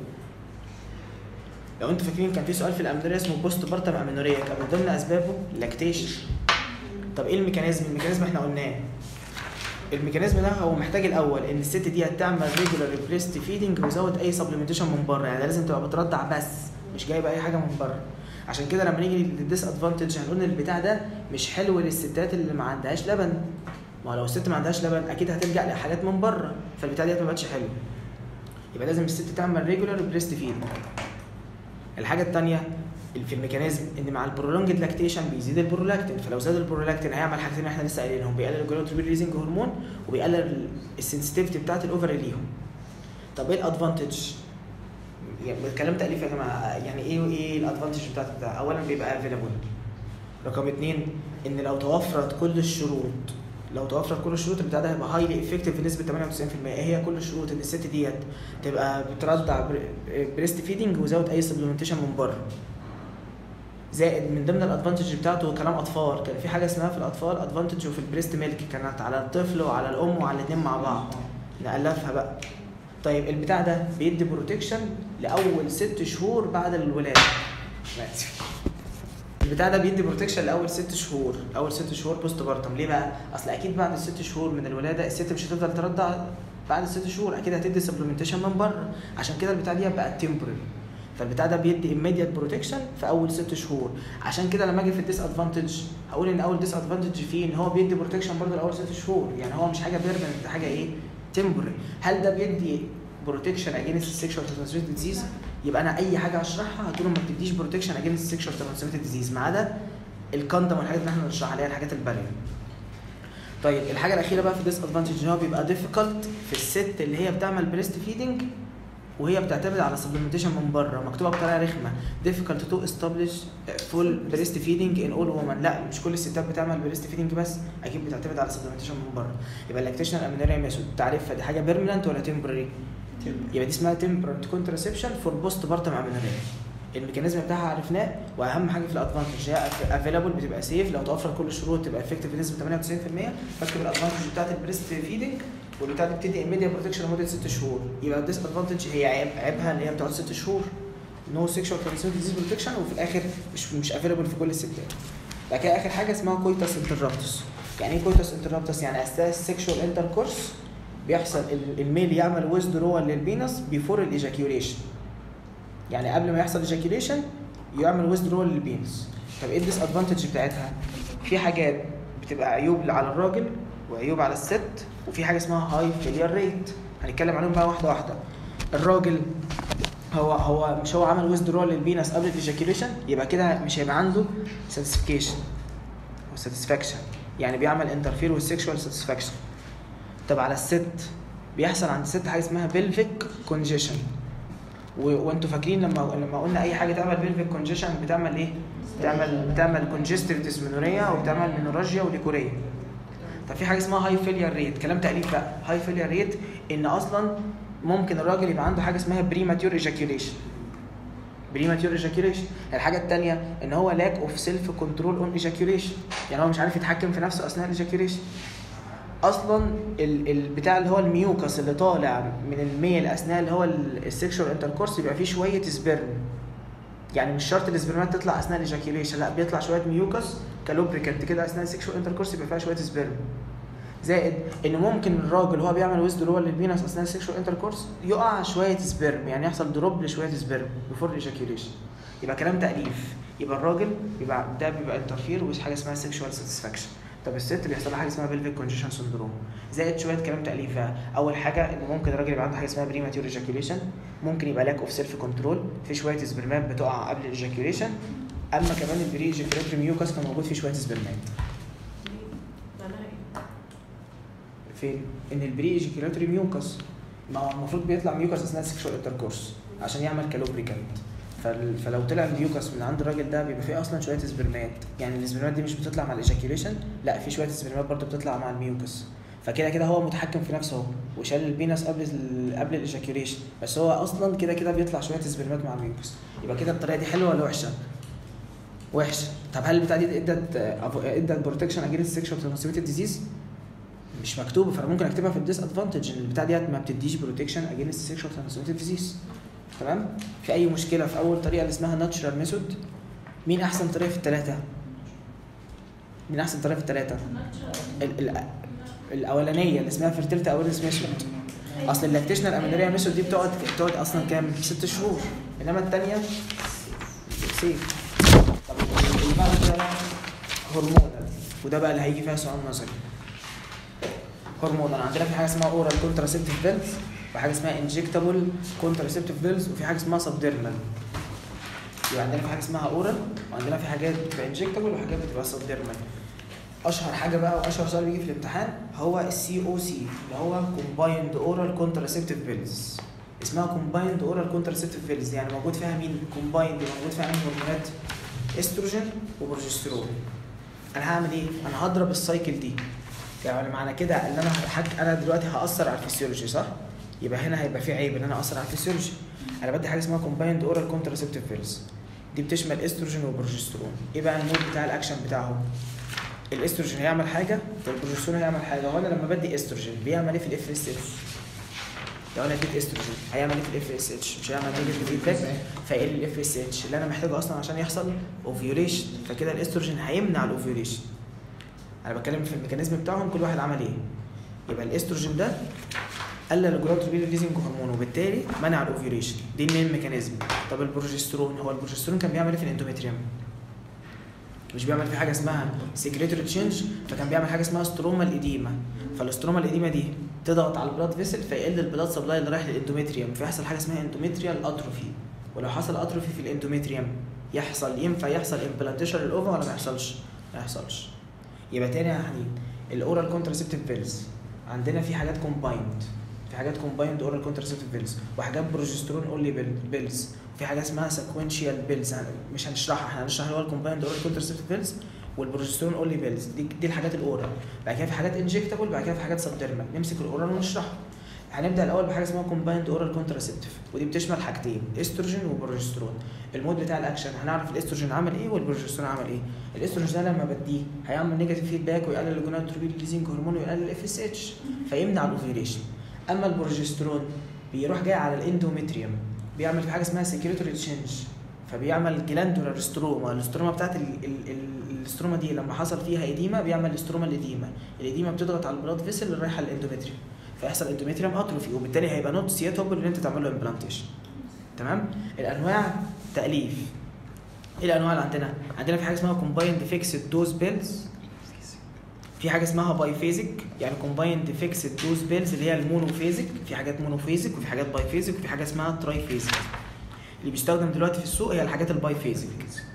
لو انتوا فاكرين كان في سؤال في الامينوريا اسمه بوست بارتم امينوريا كان من ضمن اسبابه لاكتيشن طب ايه الميكانيزم الميكانيزم احنا قلناه الميكانيزم ده هو محتاج الاول ان الست دي هتعمل ريجولار بريست فيدنج ويزود اي سبلمنتيشن من بره يعني لازم تبقى بترضع بس مش جايبه اي حاجه من بره عشان كده لما نيجي للديس ادفانتج هنقول ان البتاع ده مش حلو للستات اللي ما عندهاش لبن ما هو لو الست ما عندهاش لبن اكيد هتلجا لحاجات من بره فالبتاع دي ما بقتش حلوه يبقى لازم الست تعمل ريجولار بريست فيد الحاجه الثانيه في الميكانيزم ان مع البرولونجد لاكتيشن بيزيد البرولاكتين فلو زاد البرولاكتين هيعمل حاجتين احنا لسه قايلينهم بيقلل الجلوتروبين ريليزنج هرمون وبيقلل السنسيتيفيتي بتاعت الاوفر ليهم طب ايه الادفانتج يعني كلام تاليف يا جماعه يعني ايه ايه الادفانتج بتاعت بتاع اولا بيبقى افيلابل رقم اتنين ان لو توفرت كل الشروط لو توفر كل الشروط البتاع ده هيبقى هايلي افكتيف بنسبه 98% ايه هي كل الشروط ان الست ديت تبقى بترضع بريست فيدنج وزود اي سبلمنتيشن من بره زائد من ضمن الادفانتج بتاعته كلام اطفال كان في حاجه اسمها في الاطفال ادفانتج وفي البريست ميلك كانت على الطفل وعلى الام وعلى الاثنين مع بعض نألفها بقى طيب البتاع ده بيدي بروتكشن لاول ست شهور بعد الولاده ماشي. البتاع ده بيدي بروتكشن لاول ست شهور اول ست شهور بوست بارتم ليه بقى اصل اكيد بعد الست شهور من الولاده الست مش هتفضل ترضع بعد الست شهور اكيد هتدي سبلمنتيشن من بره عشان كده البتاع دي بقى تمبرري فالبتاع ده بيدي immediate بروتكشن في اول ست شهور عشان كده لما اجي في الديس ادفانتج هقول ان اول ديس ادفانتج فيه ان هو بيدي بروتكشن برضه لاول ست شهور يعني هو مش حاجه بيرمننت حاجه ايه تمبرري هل ده بيدي بروتكشن اجينست السكشوال ترانسميتد ديزيز يبقى انا اي حاجه اشرحها هتقول ما بتديش بروتكشن اجينست السكشوال ترانسميتد ديزيز ما عدا الكوندوم والحاجات اللي احنا بنشرحها اللي هي الحاجات الباريه طيب الحاجه الاخيره بقى في الديس ادفانتج ان هو بيبقى ديفيكولت في الست اللي هي بتعمل بريست فيدنج وهي بتعتمد على سبلمنتيشن من بره مكتوبه بطريقه رخمه difficult to establish full breast feeding in all women لا مش كل الستات بتعمل بريست فيدنج بس اكيد بتعتمد على سبلمنتيشن من بره يبقى اللاكتيشن امينوريا ميثود تعرفها دي حاجه بيرمننت ولا تمبرري يبقى دي اسمها تمبرنت كونتراسبشن فور بوست بارتم امينوريا الميكانيزم بتاعها عرفناه واهم حاجه في الادفانتج هي افيلابل بتبقى سيف لو توفر كل الشروط تبقى افكتيف بنسبه 98% فاكتب الادفانتج بتاعت البريست فيدنج والبتاع دي بتدي immediate بروتكشن لمده ست شهور يبقى الديس ادفانتج هي عيب عيبها اللي هي بتقعد ست شهور نو سيكشوال ترانسميتد ديزيز بروتكشن وفي الاخر مش مش افيلابل في كل الستات بعد كده اخر حاجه اسمها كويتاس انترابتس يعني ايه كويتاس انترابتس يعني اثناء السيكشوال انتركورس بيحصل ال- الميل يعمل ويزدرول للبينس بيفور الايجاكيوليشن يعني قبل ما يحصل ايجاكيوليشن يعمل ويزدرول للبينس طب ايه الديس ادفانتج بتاعتها في حاجات بتبقى عيوب على الراجل وعيوب على الست وفي حاجه اسمها هاي فيلير ريت هنتكلم عليهم بقى واحده واحده الراجل هو هو مش هو عمل ويزدرول للبينس قبل الايجاكيوليشن يبقى كده مش هيبقى عنده ساتسفيكيشن او ساتسفاكشن يعني بيعمل انترفير والسكشوال ساتسفاكشن طب على الست بيحصل عند الست حاجه اسمها بلفيك كونجيشن وانتوا فاكرين لما لما قلنا اي حاجه تعمل بلفيك كونجيشن بتعمل ايه؟ بتعمل بتعمل كونجستيف ديسمنوريا وبتعمل مينوراجيا وليكوريا طب في حاجه اسمها هاي فيلير ريت كلام تاليف بقى هاي فيلير ريت ان اصلا ممكن الراجل يبقى عنده حاجه اسمها بريماتيور ايجاكيوليشن بريماتيور ايجاكيوليشن الحاجه الثانيه ان هو لاك اوف سيلف كنترول اون ايجاكيوليشن يعني هو مش عارف يتحكم في نفسه اثناء الايجاكيوليشن اصلا ال- البتاع اللي هو الميوكس اللي طالع من الميل اثناء اللي هو السكشوال انتركورس بيبقى فيه شويه سبرم يعني مش شرط السبرمات تطلع اثناء الايجاكيوليشن لا بيطلع شويه ميوكس كلوبريكانت كده اثناء السكشوال انتركورس يبقى فيها شويه سبرم زائد ان ممكن الراجل وهو بيعمل ويز درول للفينس اثناء السكشوال انتركورس يقع شويه سبرم يعني يحصل دروب لشويه سبرم بيفور الايجاكيوليشن يبقى كلام تاليف يبقى الراجل بيبقى ده بيبقى انترفير وحاجه اسمها سكشوال ساتسفاكشن طب الست بيحصل لها حاجه اسمها بلفيك كونجيشن سندروم زائد شويه كلام تاليف بقى. اول حاجه ان ممكن الراجل يبقى عنده حاجه اسمها بريماتيور ايجاكيوليشن ممكن يبقى لاك اوف سيلف كنترول في شويه سبرمات بتقع قبل الايجاكيوليشن اما كمان البري ايجاكيوليتري ميوكس كان موجود فيه شويه سبرمات فين؟ ان البري ايجاكيولاتوري ميوكس ما هو المفروض بيطلع ميوكس اثناء السكشوال انتركورس عشان يعمل كالوبريكانت فال- فلو طلع الميوكس من عند الراجل ده بيبقى فيه اصلا شويه سبرمات يعني السبرمات دي مش بتطلع مع الايجاكيوليشن لا في شويه سبرمات برضه بتطلع مع الميوكس فكده كده هو متحكم في نفسه اهو وشال البينس قبل ال- قبل الايجاكيوليشن بس هو اصلا كده كده بيطلع شويه سبرمات مع الميوكس يبقى كده الطريقه دي حلوه ولا وحشه؟ وحشه طب هل البتاع دي ادت ادت بروتكشن اجينست سيكشوال ترانسميتد ديزيز؟ مش مكتوبه فانا ممكن اكتبها في الديس ادفانتج ان البتاع ديت ما بتديش بروتكشن اجينست سيكشوال ترانسميتد ديزيز تمام في اي مشكله في اول طريقه اللي اسمها ناتشرال ميثود مين احسن طريقه في الثلاثه مين احسن طريقه في الثلاثه ال- ال- الاولانيه اللي اسمها فيرتيلتي اويرنس ميثود اصل اللاكتيشنال امينوريا ميثود دي بتقعد بتقعد اصلا كام ست شهور انما الثانيه سيف طب اللي بعد كده بقى هرمونال وده بقى اللي هيجي فيها سؤال نظري هرمونال عندنا في حاجه اسمها اورال كونتراسيبتيف بيلز وحاجه اسمها انجكتابل كونتراسيبتيف بيلز وفي حاجه اسمها سبديرمال يبقى عندنا في حاجه اسمها اورال وعندنا في حاجات بتبقى انجكتابل وحاجات بتبقى سبديرمال اشهر حاجه بقى واشهر سؤال بيجي في الامتحان هو السي او سي اللي هو كومبايند اورال كونتراسيبتيف بيلز اسمها كومبايند اورال كونتراسيبتيف بيلز يعني موجود فيها مين كومبايند موجود فيها مين هرمونات استروجين وبروجسترون انا هعمل ايه انا هضرب السايكل دي يعني معنى كده ان انا حك... انا دلوقتي هاثر على الفسيولوجي صح يبقى هنا هيبقى في عيب ان انا اثر على الفسيولوجي انا بدي حاجه اسمها كومبايند اورال كونتراسبتيف بيلز دي بتشمل استروجين وبروجسترون ايه بقى المود بتاع الاكشن بتاعهم الاستروجين هيعمل حاجه والبروجسترون هيعمل حاجه هو انا لما بدي استروجين بيعمل ايه في الاف اس اتش لو انا اديت استروجين هيعمل ايه في الاف اس اتش مش هيعمل نيجاتيف فيدباك فيقل الاف اس اتش اللي انا محتاجه اصلا عشان يحصل اوفيوليشن فكده الاستروجين هيمنع الاوفيوليشن انا بتكلم في الميكانيزم بتاعهم كل واحد عمل ايه يبقى الاستروجين ده قلل الجروث ريليزنج هرمون وبالتالي منع الاوفيوليشن دي المين ميكانيزم طب البروجسترون هو البروجسترون كان بيعمل ايه في الاندوميتريوم مش بيعمل في حاجه اسمها سيكريتوري تشينج فكان بيعمل حاجه اسمها ستروما الاديما فالاستروما الاديما دي تضغط على البلاد فيسل فيقل البلاد سبلاي اللي رايح للاندوميتريوم فيحصل حاجه اسمها اندوميتريال اتروفي ولو حصل اتروفي في الاندوميتريوم يحصل ينفع يحصل امبلانتيشن للاوفا ولا ما يحصلش؟ ما يحصلش يبقى تاني يا حنين الاورال كونتراسبتيف بيلز عندنا في حاجات كومبايند في حاجات كومبايند اورال كونتراسبتيف بيلز وحاجات بروجسترون اونلي بيلز في حاجه اسمها سيكونشال بيلز مش هنشرحها احنا هنشرح اللي هو الكومبايند اورال كونتراسبتيف بيلز والبروجسترون اونلي بيلز دي, دي الحاجات الاورال بعد كده في حاجات انجكتابل بعد كده في حاجات سبديرمال نمسك الاورال ونشرحها هنبدا الاول بحاجه اسمها كومبايند اورال كونتراسبتيف ودي بتشمل حاجتين استروجين وبروجسترون المود بتاع الاكشن هنعرف الاستروجين عمل ايه والبروجسترون عمل ايه الاستروجين ده لما بديه هيعمل نيجاتيف فيدباك ويقلل الجونادوتروبين ريليزنج هرمون ويقلل الاف اس اتش فيمنع الاوفيوليشن اما البروجسترون بيروح جاي على الاندوميتريوم بيعمل في حاجه اسمها سكريتوري تشينج فبيعمل جلاندولار ستروما الاستروما بتاعت ال- ال- ال- الاستروما دي لما حصل فيها ايديما بيعمل الاستروما الاديما الاديما بتضغط على البلاد فيسل اللي رايحه للاندوميتريوم فيحصل اندوميتريوم اتروفي وبالتالي هيبقى نوت سياتوبل ان انت تعمل له امبلانتيشن تمام الانواع تاليف ايه الانواع اللي عندنا عندنا في حاجه اسمها كومبايند فيكسد دوز بيلز في حاجه اسمها بايفيزيك يعني كومبايند فيكسد دوز بيلز اللي هي المونوفيزيك في حاجات مونوفيزيك وفي حاجات بايفيزيك وفي حاجه اسمها ترايفيزيك اللي بيستخدم دلوقتي في السوق هي الحاجات البايفيزيك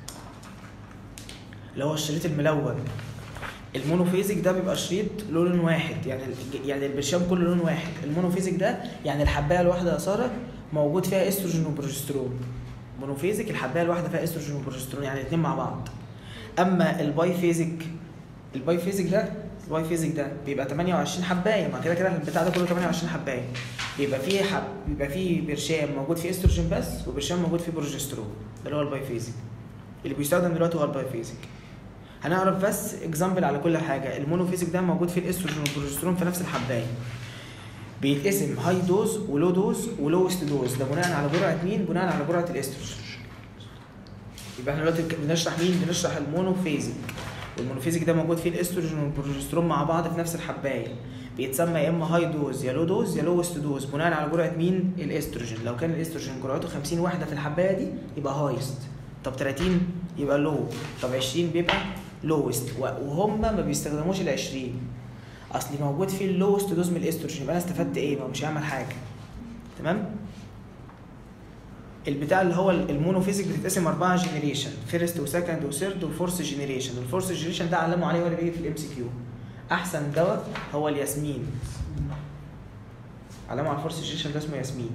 اللي هو الشريط الملون المونوفيزيك ده بيبقى شريط له لون واحد يعني يعني البرشام كله لون واحد المونوفيزيك ده يعني الحبايه الواحده يا ساره موجود فيها استروجين وبروجسترون مونوفيزيك الحبايه الواحده فيها استروجين وبروجسترون يعني الاثنين مع بعض اما البايفيزيك البايفيزيك ده البايفيزيك ده بيبقى 28 حبايه ما كده كده البتاع ده كله 28 حبايه بيبقى فيه حب بيبقى فيه برشام موجود فيه استروجين بس وبرشام موجود فيه بروجسترون ده اللي هو البايفيزيك اللي بيستخدم دلوقتي هو البايفيزيك هنعرف بس اكزامبل على كل حاجه المونوفيزيك ده موجود فيه الاستروجين والبروجسترون في نفس الحبايه بيتقسم هاي دوز ولو دوز ولوست دوز ده بناء على جرعه مين بناء على جرعه الاستروجين يبقى احنا دلوقتي بنشرح مين بنشرح المونوفيزيك والمونوفيزيك ده موجود فيه الاستروجين والبروجسترون مع بعض في نفس الحبايه بيتسمى يا اما هاي دوز يا لو دوز يا لوست دوز بناء على جرعه مين الاستروجين لو كان الاستروجين جرعته 50 وحده في الحبايه دي يبقى هايست طب 30 يبقى لو طب 20 بيبقى لوست وهم ما بيستخدموش ال 20 اصلي موجود فيه اللوست دوز من الاستروجين يبقى انا استفدت ايه ما هو مش هعمل حاجه تمام البتاع اللي هو المونوفيزيك بتتقسم اربعه جنريشن فيرست وسكند وثيرد وفورث جنريشن الفورث جنريشن ده علموا عليه ولا بيجي في الام سي كيو احسن دواء هو الياسمين علموا على الفورث جنريشن ده اسمه ياسمين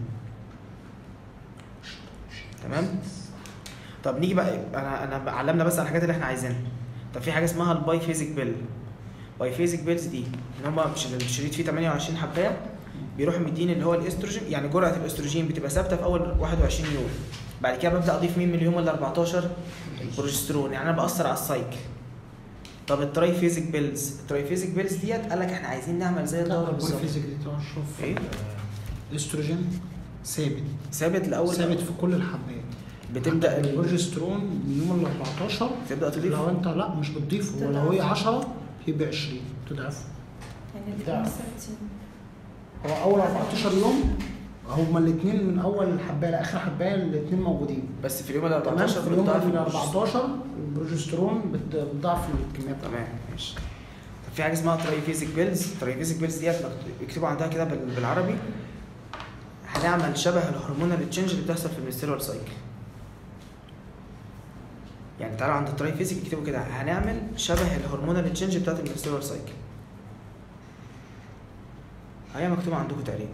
تمام طب نيجي بقى انا انا علمنا بس على الحاجات اللي احنا عايزينها طب في حاجه اسمها الباي فيزيك بيل باي فيزيك بيلز دي ان هم الشريط فيه 28 حبايه بيروحوا مدين اللي هو الاستروجين يعني جرعه الاستروجين بتبقى ثابته في اول 21 يوم بعد كده ببدا اضيف مين من اليوم ال 14 البروجسترون يعني انا باثر على السايكل طب التراي فيزيك بيلز التراي فيزيك بيلز ديت قال لك احنا عايزين نعمل زي الدوره بالظبط البوليفيزيك دي تشوف إيه؟ الاستروجين ثابت ثابت لاول ثابت في كل الحبات بتبدا عندك ال- البروجسترون من يوم ال 14 تبدا تضيف لو انت لا مش بتضيفه ولو هي 10 يبقى 20 تضعفه يعني بتاع. الاثنين ثابتين هو اول 14 يوم هما الاثنين من اول الحبايه لاخر حبايه الاثنين موجودين بس في اليوم ال تمام 14 في اليوم بتضاعف ال البروجسترون. 14 البروجسترون بت- بتضاعف الكميه بتاعته تمام ماشي طب في حاجه اسمها ترايفيزيك بيلز ترايفيزيك بيلز ديت يكتبوا عندها كده بال- بالعربي هنعمل شبه الهرمونال تشينج اللي بتحصل في المنسترول سايكل يعني تعالوا عند الترايفيزيك اكتبوا كده هنعمل شبه الهرمونال تشينج بتاعت المنسترول سايكل هي مكتوبه عندكم تقريبا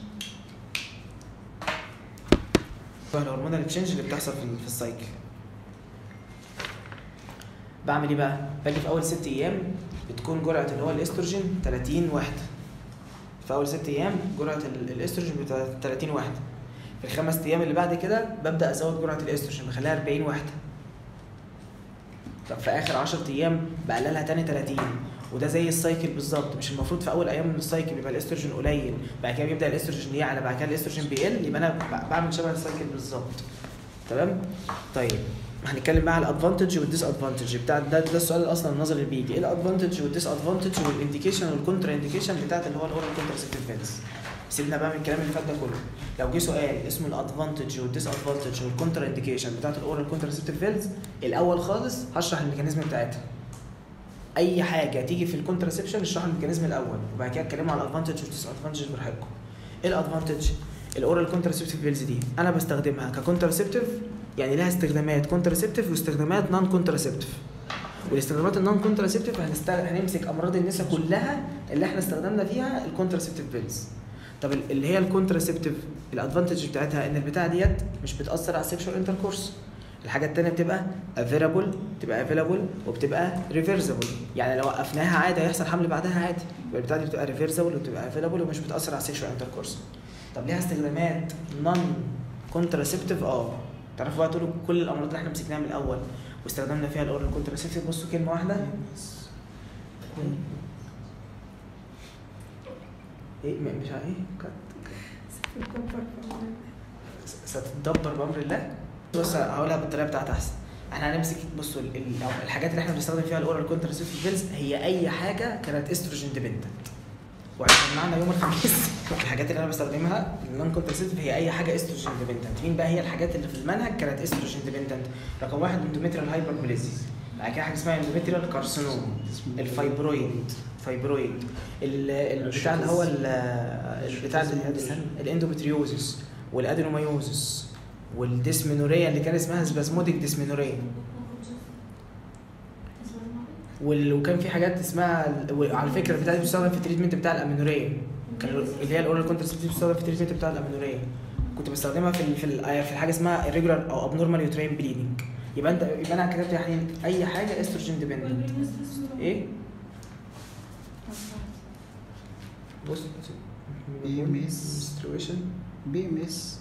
شبه الهرمونال تشينج اللي بتحصل في في السايكل بعمل ايه بقى؟ باجي في اول ست ايام بتكون جرعه اللي هو الاستروجين 30 وحده في اول ست ايام جرعه ال- الاستروجين بتاع 30 وحده في الخمس ايام اللي بعد كده ببدا ازود جرعه الاستروجين بخليها 40 وحده طب في اخر 10 ايام بقللها تاني 30 وده زي السايكل بالظبط مش المفروض في اول ايام من السايكل يبقى الاستروجين قليل بعد كده بيبدا الاستروجين يعلى بعد كده الاستروجين بيقل يبقى انا ب- بعمل شبه السايكل بالظبط تمام طيب هنتكلم بقى على الادفانتج والديس ادفانتج بتاع ده ده السؤال اصلا النظري اللي بيجي ايه الادفانتج والديس ادفانتج والانديكيشن والكونترا انديكيشن بتاعت اللي هو الاورال كونتراسيبتيف بيلز سيبنا بقى من الكلام اللي فات ده كله لو جه سؤال اسمه الادفانتج والديس ادفانتج والكونترا انديكيشن بتاعت الاورال كونتراسيبتيف بيلز الاول خالص هشرح الميكانيزم بتاعتها اي حاجه تيجي في الكونتراسبشن اشرح الميكانيزم الاول وبعد كده اتكلموا على الادفانتج والديس ادفانتج براحتكم ايه الادفانتج الاورال كونتراسبتيف بيلز دي انا بستخدمها ككونتراسبتيف يعني لها استخدامات كونتراسبتيف واستخدامات نون كونتراسبتيف والاستخدامات النون كونتراسبتيف هنستغل هنمسك امراض النساء كلها اللي احنا استخدمنا فيها الكونتراسبتيف بيلز طب ال- اللي هي الكونتراسبتيف الادفانتج بتاعتها ان البتاعه ديت مش بتاثر على السكشوال انتركورس الحاجه التانية بتبقى افيلابل بتبقى افيلابل وبتبقى ريفرسبل يعني لو وقفناها عادي هيحصل حمل بعدها عادي يبقى البتاعه دي بتبقى ريفرسبل وبتبقى افيلابل ومش بتاثر على السكشوال انتركورس طب ليها استخدامات نون كونتراسبتيف اه تعرفوا بقى تقولوا كل الامراض اللي احنا مسكناها من الاول واستخدمنا فيها الاورال كونتراسبتيف بصوا كلمه واحده ايه م- مش عارف ايه كت- ستتدبر بامر الله بص هقولها بالطريقه بتاعتي احسن احنا هنمسك بصوا ال- ال- الحاجات اللي احنا بنستخدم فيها الاورال كونتراسبتيف بيلز هي اي حاجه كانت استروجين ديبندنت وعشان معنا يوم الخميس الحاجات اللي انا بستخدمها النون كونتراسبتيف هي اي حاجه استروجين ديبندنت مين بقى هي الحاجات اللي في المنهج كانت استروجين ديبندنت رقم واحد اندوميتريال هايبربليسيس بعد كده حاجه اسمها اندوميتريال كارسينوم الفايبرويد فايبرويد ال- البتاع اللي هو ال- البتاع اللي- الاندومتريوزس والادينومايوزس والديسمينوريا اللي كان اسمها سبازموديك ديسمينوريا وال- وكان في حاجات اسمها وعلى فكره البتاع دي بتستخدم في التريتمنت بتاع الامينوريا كان اللي هي الاورال كونترسبتيف بتستخدم في التريتمنت بتاع الامينوريا كنت بستخدمها في ال- في ال- في حاجه اسمها irregular او abnormal uterine bleeding يبقى انت يبقى انا كتبت يعني اي حاجه استروجين ديبندنت ايه بص menstruation بي ام اس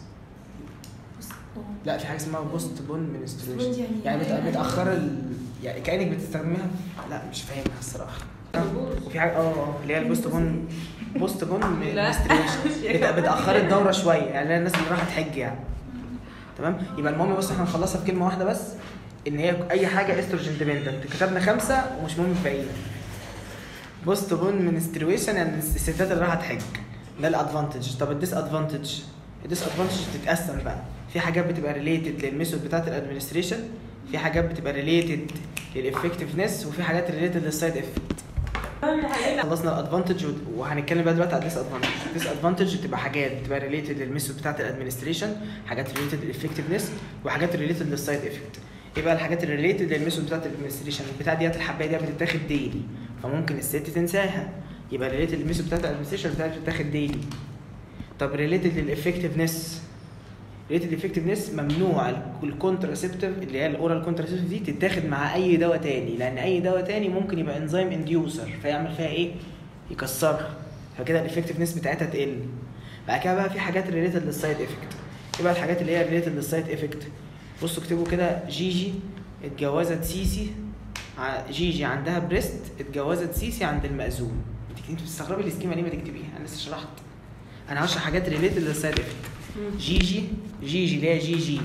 لا في حاجه اسمها بوست بون منستريشن يعني يعني إيه؟ بت- بتاخر ال... يعني كانك بتستخدميها لا مش فاهمها الصراحه وفي حاجه اه اه اللي هي البوست بون بوست بون لا. منستريشن بت... بتاخر الدوره شويه يعني الناس اللي راحت حج يعني تمام يبقى المهم بص احنا هنخلصها في كلمه واحده بس ان هي اي حاجه استروجين ديبندنت كتبنا خمسه ومش مهم الباقيين بوست بون منستريشن يعني الستات اللي راحت حج ده الادفانتج طب الديس ادفانتج الديس ادفانتج بتتقسم بقى في حاجات بتبقى ريليتد للميثود بتاعت الادمنستريشن في حاجات بتبقى ريليتد للافكتفنس وفي حاجات ريليتد للسايد افكت خلصنا الادفانتج وهنتكلم بقى دلوقتي على الديس ادفانتج الديس ادفانتج بتبقى حاجات بتبقى ريليتد للميثود بتاعت الادمنستريشن حاجات ريليتد للافكتفنس وحاجات ريليتد للسايد افكت ايه بقى الحاجات اللي ريليتد للميثود بتاعت الادمنستريشن البتاع ديت الحبايه دي بتتاخد ديلي فممكن الست تنساها يبقى ريليتد للميثود بتاعت الادمنستريشن بتاعتها بتتاخد ديلي طب ريليتد للافكتفنس ريليتد افكتفنس ممنوع الكونتراسبتيف اللي هي الاورال كونتراسبتيف دي تتاخد مع اي دواء تاني لان اي دواء تاني ممكن يبقى انزيم انديوسر فيعمل فيها ايه يكسرها فكده الافكتفنس بتاعتها تقل بعد كده بقى في حاجات ريليتد للسايد افكت ايه بقى الحاجات اللي هي ريليتد للسايد افكت بصوا اكتبوا كده جيجي اتجوزت سيسي ع- جيجي عندها بريست اتجوزت سيسي عند المأذون انت انت بتستغربي السكيمه ليه ما تكتبيها انا لسه شرحت انا هشرح حاجات ريليتد للسايد افكت جيجي جيجي اللي هي جي جي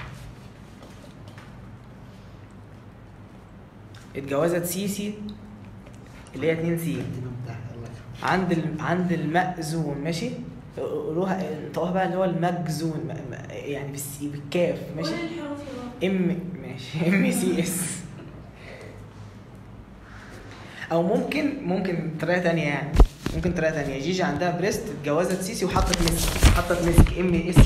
اتجوزت سيسي اللي هي 2 سي عند ال... عند المأذون ماشي قولوها انطقوها بقى اللي هو المجزون م- م- يعني بالسي بالكاف ماشي ام ماشي ام سي اس او ممكن ممكن طريقه تانية يعني ممكن طريقه تانية جيجي عندها بريست اتجوزت سيسي وحطت مسك حطت مسك ام اس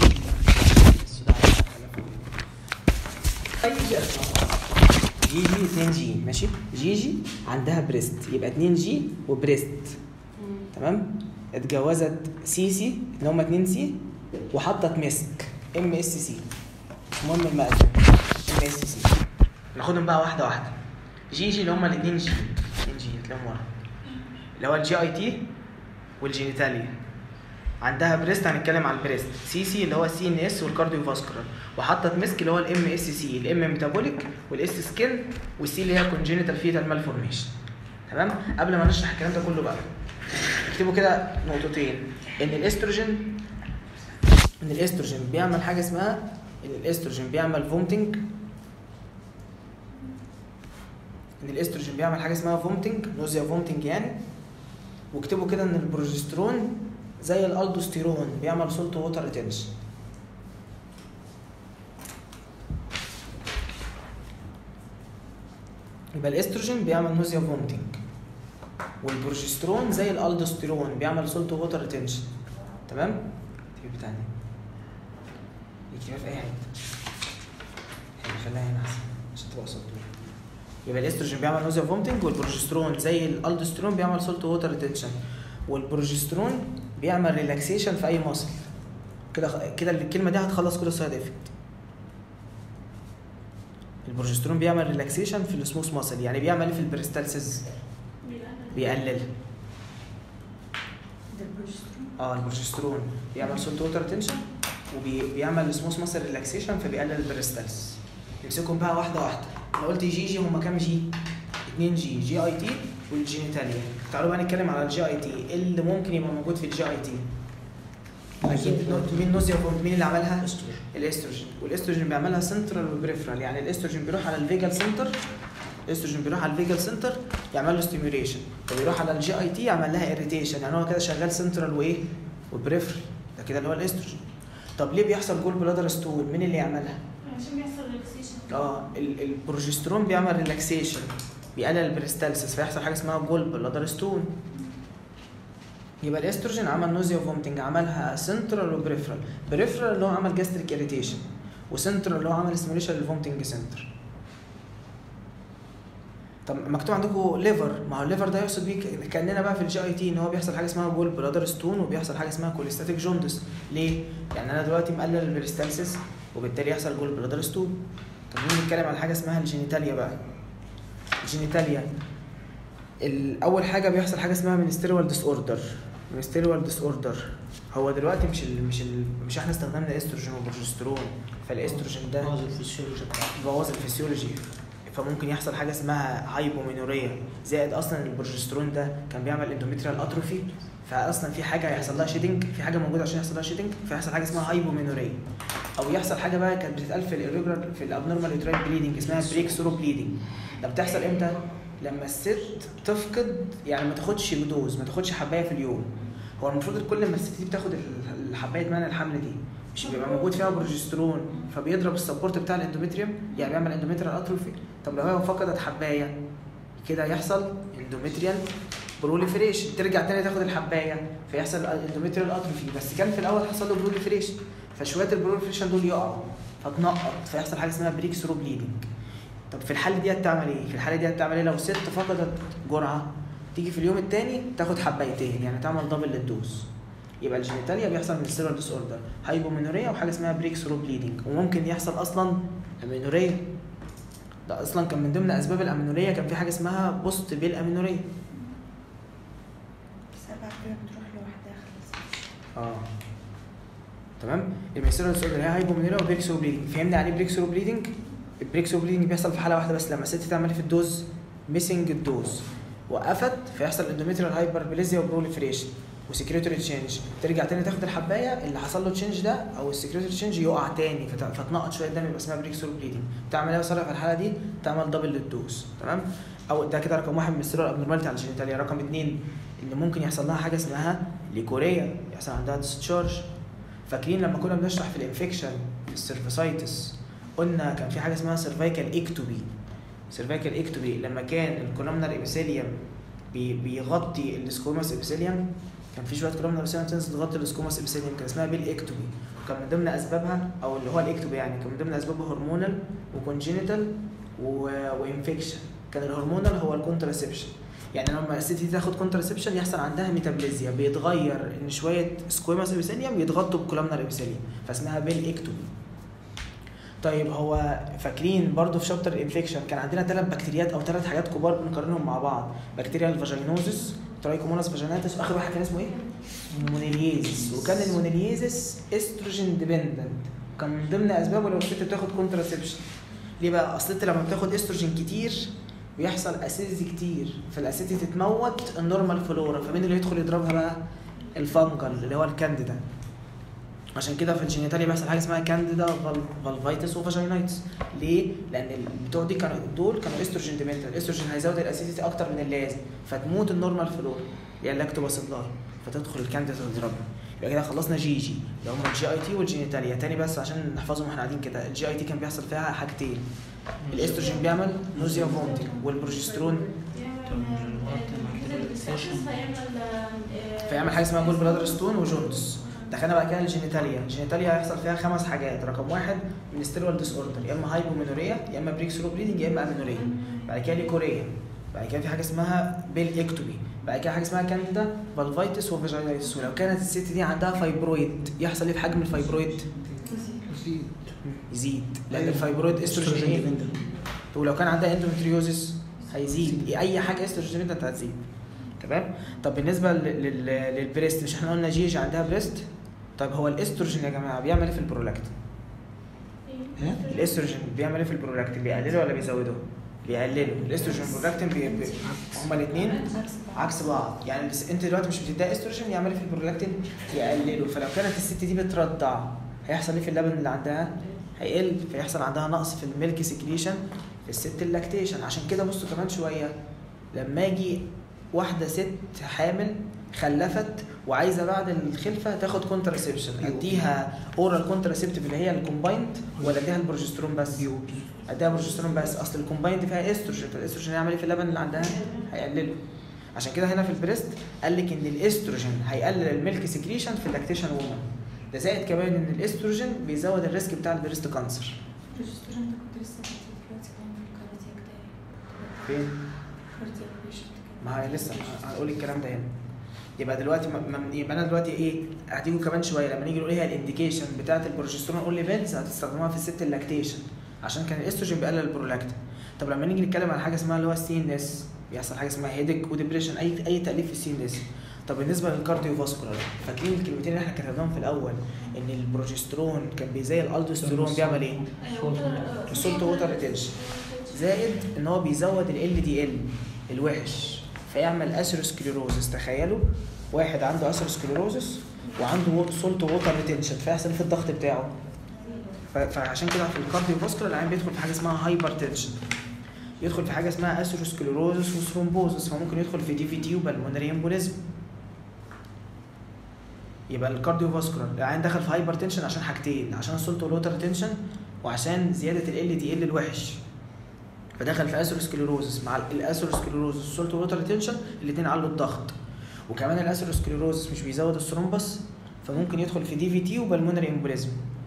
جيجي 2 جي ماشي جيجي عندها بريست يبقى 2 جي وبريست تمام اتجوزت سيسي اللي هم 2 سي وحطت مسك ام اس سي المهم المأذون ام اس سي ناخدهم بقى واحده واحده جي جي اللي هم الاثنين جي 2 جي هتلاقيهم ورا اللي هو الجي اي تي والجينيتاليا عندها بريست هنتكلم عن البريست سي سي اللي هو السي ان اس والكارديو فاسكولار وحطت مسك اللي هو الام اس سي الام ميتابوليك والاس سكين والسي اللي هي كونجينيتال فيتال مالفورميشن تمام قبل ما نشرح الكلام ده كله بقى اكتبوا كده نقطتين ان الاستروجين ان الاستروجين بيعمل حاجه اسمها ان الاستروجين بيعمل فومتنج ان الاستروجين بيعمل حاجه اسمها فومتنج نوزيا فومتنج يعني واكتبوا كده ان البروجسترون زي الالدوستيرون بيعمل سولت ووتر ريتنشن يبقى الاستروجين بيعمل نوزيا فومتنج والبروجسترون زي الالدوستيرون بيعمل سولت ووتر ريتنشن تمام تيجي بتاعنا يكتبها في اي حته حلو خليها هنا احسن عشان تبقى صوت يبقى الاستروجين بيعمل نوزيا فومتنج والبروجسترون زي الالدوستيرون بيعمل سولت ووتر ريتنشن والبروجسترون بيعمل ريلاكسيشن في اي مصل كده كده الكلمه دي هتخلص كل السايد افكت البروجسترون بيعمل ريلاكسيشن في السموث ماسل يعني بيعمل ايه في البريستالسيس بيقلل ده البروجسترون اه البروجسترون بيعمل سولت ووتر تنشن وبيعمل سموث ماسل ريلاكسيشن فبيقلل البريستالس نمسكهم بقى واحده واحده انا قلت جي جي هم كام جي 2 جي جي اي تي والجينيتاليا تعالوا بقى نتكلم على الجي اي تي ايه اللي ممكن يبقى موجود في الجي اي تي اكيد نو- مين نوزيا فومت مين اللي عملها الاستروجين والاستروجين بيعملها سنترال وبريفرال يعني الاستروجين بيروح على الفيجال سنتر الاستروجين بيروح على الفيجال سنتر يعمل له ستيميوليشن فبيروح على الجي اي تي يعمل لها اريتيشن يعني هو كده شغال سنترال وايه وبريفرال ده كده اللي هو الاستروجين طب ليه بيحصل جول بلادر ستول مين اللي يعملها عشان بيحصل ريلاكسيشن اه ال- البروجسترون بيعمل ريلاكسيشن بيقلل البريستالسيس فيحصل حاجه اسمها جول بلادر ستون يبقى الاستروجين عمل نوزيا وفومتنج عملها سنترال وبريفرال بريفرال اللي هو عمل جاستريك اريتيشن وسنترال اللي هو عمل ستيميوليشن للفومتنج سنتر طب مكتوب عندكم ليفر ما هو الليفر ده يقصد بيه ك- كاننا بقى في الجي اي تي ان هو بيحصل حاجه اسمها جول بلادر ستون وبيحصل حاجه اسمها كوليستاتيك جوندس ليه؟ يعني انا دلوقتي مقلل البريستالسيس وبالتالي يحصل جول بلادر ستون طب نيجي نتكلم على حاجه اسمها الجينيتاليا بقى الجينيتاليا الاول حاجه بيحصل حاجه اسمها منستيريال ديس اوردر منستيريال ديس اوردر هو دلوقتي مش ال مش ال مش احنا استخدمنا استروجين وبروجسترون فالاستروجين ده بوظ الفسيولوجي بتاعته بوظ الفسيولوجي فممكن يحصل حاجه اسمها هايبومينوريا زائد اصلا البروجسترون ده كان بيعمل اندوميتريال اتروفي فاصلا في حاجه هيحصل لها شيدنج في حاجه موجوده عشان يحصل لها شيدنج فيحصل حاجه اسمها هايبومينوريا او يحصل حاجه بقى كانت بتتقال في الريجولار في الابنورمال يوتراين بليدنج اسمها بريك ثرو بليدنج ده بتحصل امتى؟ لما الست تفقد يعني ما تاخدش دوز ما تاخدش حبايه في اليوم هو المفروض كل ما الست دي بتاخد ال- الحبايه منع الحمل دي مش بيبقى موجود فيها بروجسترون فبيضرب السبورت بتاع الاندوميتريوم يعني بيعمل اندوميتريال اتروفي طب لو هي فقدت حبايه كده يحصل اندوميتريال بروليفريشن ترجع تاني تاخد الحبايه فيحصل اندوميتريال اتروفي بس كان في الاول حصل له بروليفريشن فشويه البروليفريشن دول يقعوا فتنقط فيحصل حاجه اسمها بريك ثرو بليدنج طب في الحاله دي هتعمل ايه؟ في الحاله دي هتعمل ايه لو ست فقدت جرعه تيجي في اليوم الثاني تاخد حبايتين يعني تعمل دبل للدوز يبقى الجينيتاليا بيحصل من السيرال ديس اوردر هايبومينوريا وحاجه اسمها بريك ثرو بليدنج وممكن يحصل اصلا امينوريا ده اصلا كان من ضمن اسباب الامينوريا كان في حاجه اسمها بوست بيل امينوريا سبع كده بتروح لوحدها خلاص اه تمام الميسيرال ديس اوردر هي هايبومينوريا وبريك ثرو بليدنج فهمنا يعني ايه بريك ثرو بليدنج البريك ثرو بليدنج بيحصل في حاله واحده بس لما الست تعمل ايه في الدوز ميسنج الدوز وقفت فيحصل اندوميتريال هايبربليزيا وبروليفريشن وسكريتوري تشينج ترجع تاني تاخد الحبايه اللي حصل له تشينج ده او السكريتوري تشينج يقع تاني فت- فتنقط شويه دم يبقى اسمها بريك ثرو بليدنج تعمل ايه يا ساره في الحاله دي تعمل دبل للدوز تمام او ده كده رقم واحد من السيرال ابنورماليتي على الجينيتاليا رقم اثنين اللي ممكن يحصل لها حاجه اسمها ليكوريا يحصل عندها ديسشارج فاكرين لما كنا بنشرح في الانفكشن في السيرفيسايتس قلنا كان في حاجه اسمها سيرفايكال اكتوبي سيرفايكال اكتوبي لما كان الكولومنر ابيثيليوم بي بيغطي السكوماس ابيثيليوم كان في شويه كولومنر ابيثيليوم تنزل تغطي السكوماس ابيثيليوم كان اسمها بيل اكتوبي وكان من ضمن اسبابها او اللي هو الاكتوبي يعني كان من ضمن اسبابها هرمونال وكونجينيتال وانفكشن كان الهرمونال هو الكونتراسبشن يعني لما الست دي تاخد كونتراسبشن يحصل عندها ميتابليزيا بيتغير ان شويه سكويماس ابيثيليوم يتغطوا بكولومنر ابيثيليوم فاسمها بيل اكتوبي طيب هو فاكرين برضو في شابتر الانفكشن كان عندنا ثلاث بكتيريات او ثلاث حاجات كبار بنقارنهم مع بعض بكتيريا الفاجينوزس ترايكوموناس فاجيناتس واخر واحد كان اسمه ايه؟ مونيليزس وكان المونيليزس استروجين ديبندنت كان من ضمن اسبابه لو الست بتاخد كونتراسبشن ليه بقى؟ اصل انت لما بتاخد استروجين كتير بيحصل اسيديتي كتير فالاسيديتي تتموت النورمال فلورا فمين اللي يدخل يضربها بقى؟ الفانجل اللي هو الكانديدا عشان كده في الجينيتاليا بيحصل حاجه اسمها كانديدا فالفايتس وفاجينايتس ليه؟ لان البتوع دي كانوا دول كانوا استروجين ديبندنت الاستروجين هيزود الاسيديتي اكتر من اللازم فتموت النورمال فلور اللي هي اللاكتوباسيلاي فتدخل الكانديدا تضربها يبقى كده خلصنا جي جي اللي هم الجي اي تي والجينيتاليا تاني بس عشان نحفظهم احنا قاعدين كده الجي اي تي كان بيحصل فيها حاجتين الاستروجين بيعمل نوزيا فومتنج والبروجسترون فيعمل حاجه اسمها جول بلادر ستون وجوندس دخلنا بعد كده الجينيتاليا الجينيتاليا هيحصل فيها خمس حاجات رقم واحد منستيريال ديس اوردر يا اما هايبومينوريا يا اما بريك ثرو بليدنج يا اما امينوريا بعد كده ليكوريا بعد كده في حاجه اسمها بيل اكتوبي بعد كده حاجه اسمها كانديدا فالفايتس وفاجينايتس ولو كانت الست دي عندها فايبرويد يحصل ايه في حجم الفايبرويد؟ يزيد يزيد لان الفايبرويد استروجين ايه؟ ولو كان عندها اندومتريوزس هيزيد اي حاجه استروجين انت هتزيد تمام طب بالنسبه لل- لل- للبريست مش احنا قلنا جيجي عندها بريست طيب هو الاستروجين يا جماعه بيعمل ايه في البرولاكتين إيه؟ الاستروجين بيعمل ايه في البرولاكتين بيقلله ولا بيزوده بيقلله الاستروجين والبرولاكتين بي... بي... هما الاثنين عكس بعض يعني بس انت دلوقتي مش بتديها استروجين يعمل ايه في البرولاكتين يقلله فلو كانت الست دي بترضع هيحصل ايه في اللبن اللي عندها هيقل فيحصل عندها نقص في الميلك سكريشن في الست اللاكتيشن عشان كده بصوا كمان شويه لما اجي واحده ست حامل خلفت وعايزه بعد الخلفه تاخد كونتراسبشن اديها اورال كونتراسبتيف اللي هي الكومبايند ولا اديها البروجسترون بس اديها بروجسترون بس اصل الكومبايند فيها استروجين فالاستروجين هيعمل ايه في اللبن اللي عندها هيقلله عشان كده هنا في البريست قال لك ان الاستروجين هيقلل الميلك سكريشن في اللاكتيشن وومن ده زائد كمان ان الاستروجين بيزود الريسك بتاع البريست كانسر البروجسترون ده كنت لسه كنت دلوقتي كمان في الكاراتيك ده فين كاراتيك بيشنت ما هي لسه هنقول الكلام ده هنا يبقى دلوقتي ما- ما- يبقى انا دلوقتي ايه هتيجوا كمان شويه لما نيجي نقول ايه الانديكيشن بتاعه البروجسترون اونلي بيلز هتستخدموها في الست اللاكتيشن عشان كان الاستروجين بيقلل البرولاكتين طب لما نيجي نتكلم على حاجه اسمها اللي هو السي ان اس بيحصل حاجه اسمها هيدك وديبريشن اي اي تاليف في السي ان اس طب بالنسبه للكارديو فاسكولار فاكرين الكلمتين اللي احنا كتبناهم في الاول ان البروجسترون كان بي زي الالدوستيرون بيعمل ايه؟ السولت ووتر ريتنشن زائد ان هو بيزود ال دي ال الوحش فيعمل اثيروسكليروزس تخيلوا واحد عنده اثيروسكليروزس وعنده سولت ووتر ريتنشن فيحصل إيه في الضغط بتاعه ف- فعشان كده في الكارديو فاسكولار العين بيدخل في حاجه اسمها هايبر تنشن يدخل في حاجه اسمها اثيروسكليروزس وثرومبوزس فممكن يدخل في دي في تي وبالمونري امبوليزم يبقى الكارديو فاسكولار العين دخل في هايبر تنشن عشان حاجتين عشان السولت والوتر تنشن وعشان زياده ال دي ال الوحش فدخل في اثيروسكليروزس مع الاثيروسكليروزس السولت والوتر تنشن الاثنين علوا الضغط وكمان الاثيروسكليروزس مش بيزود الثرومبس فممكن يدخل في دي في تي وبالمونري امبوليزم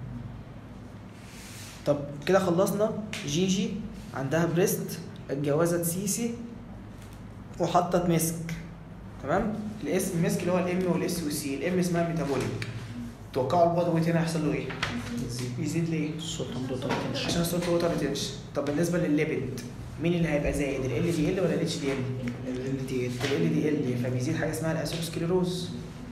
طب كده خلصنا جيجي عندها بريست اتجوزت سيسي وحطت مسك تمام الاسم مسك اللي هو الام والاس والسي الام اسمها ميتابوليك توقعوا البادي ويت هنا هيحصل له ايه؟ يزيد ليه؟ السلطان دوت عشان الصوت ووتر ريتنشن طب بالنسبه للليبيد مين اللي هيبقى زايد ال دي ال ولا الاتش دي ال؟ ال دي ال دي ال فبيزيد حاجه اسمها الاسيروسكليروز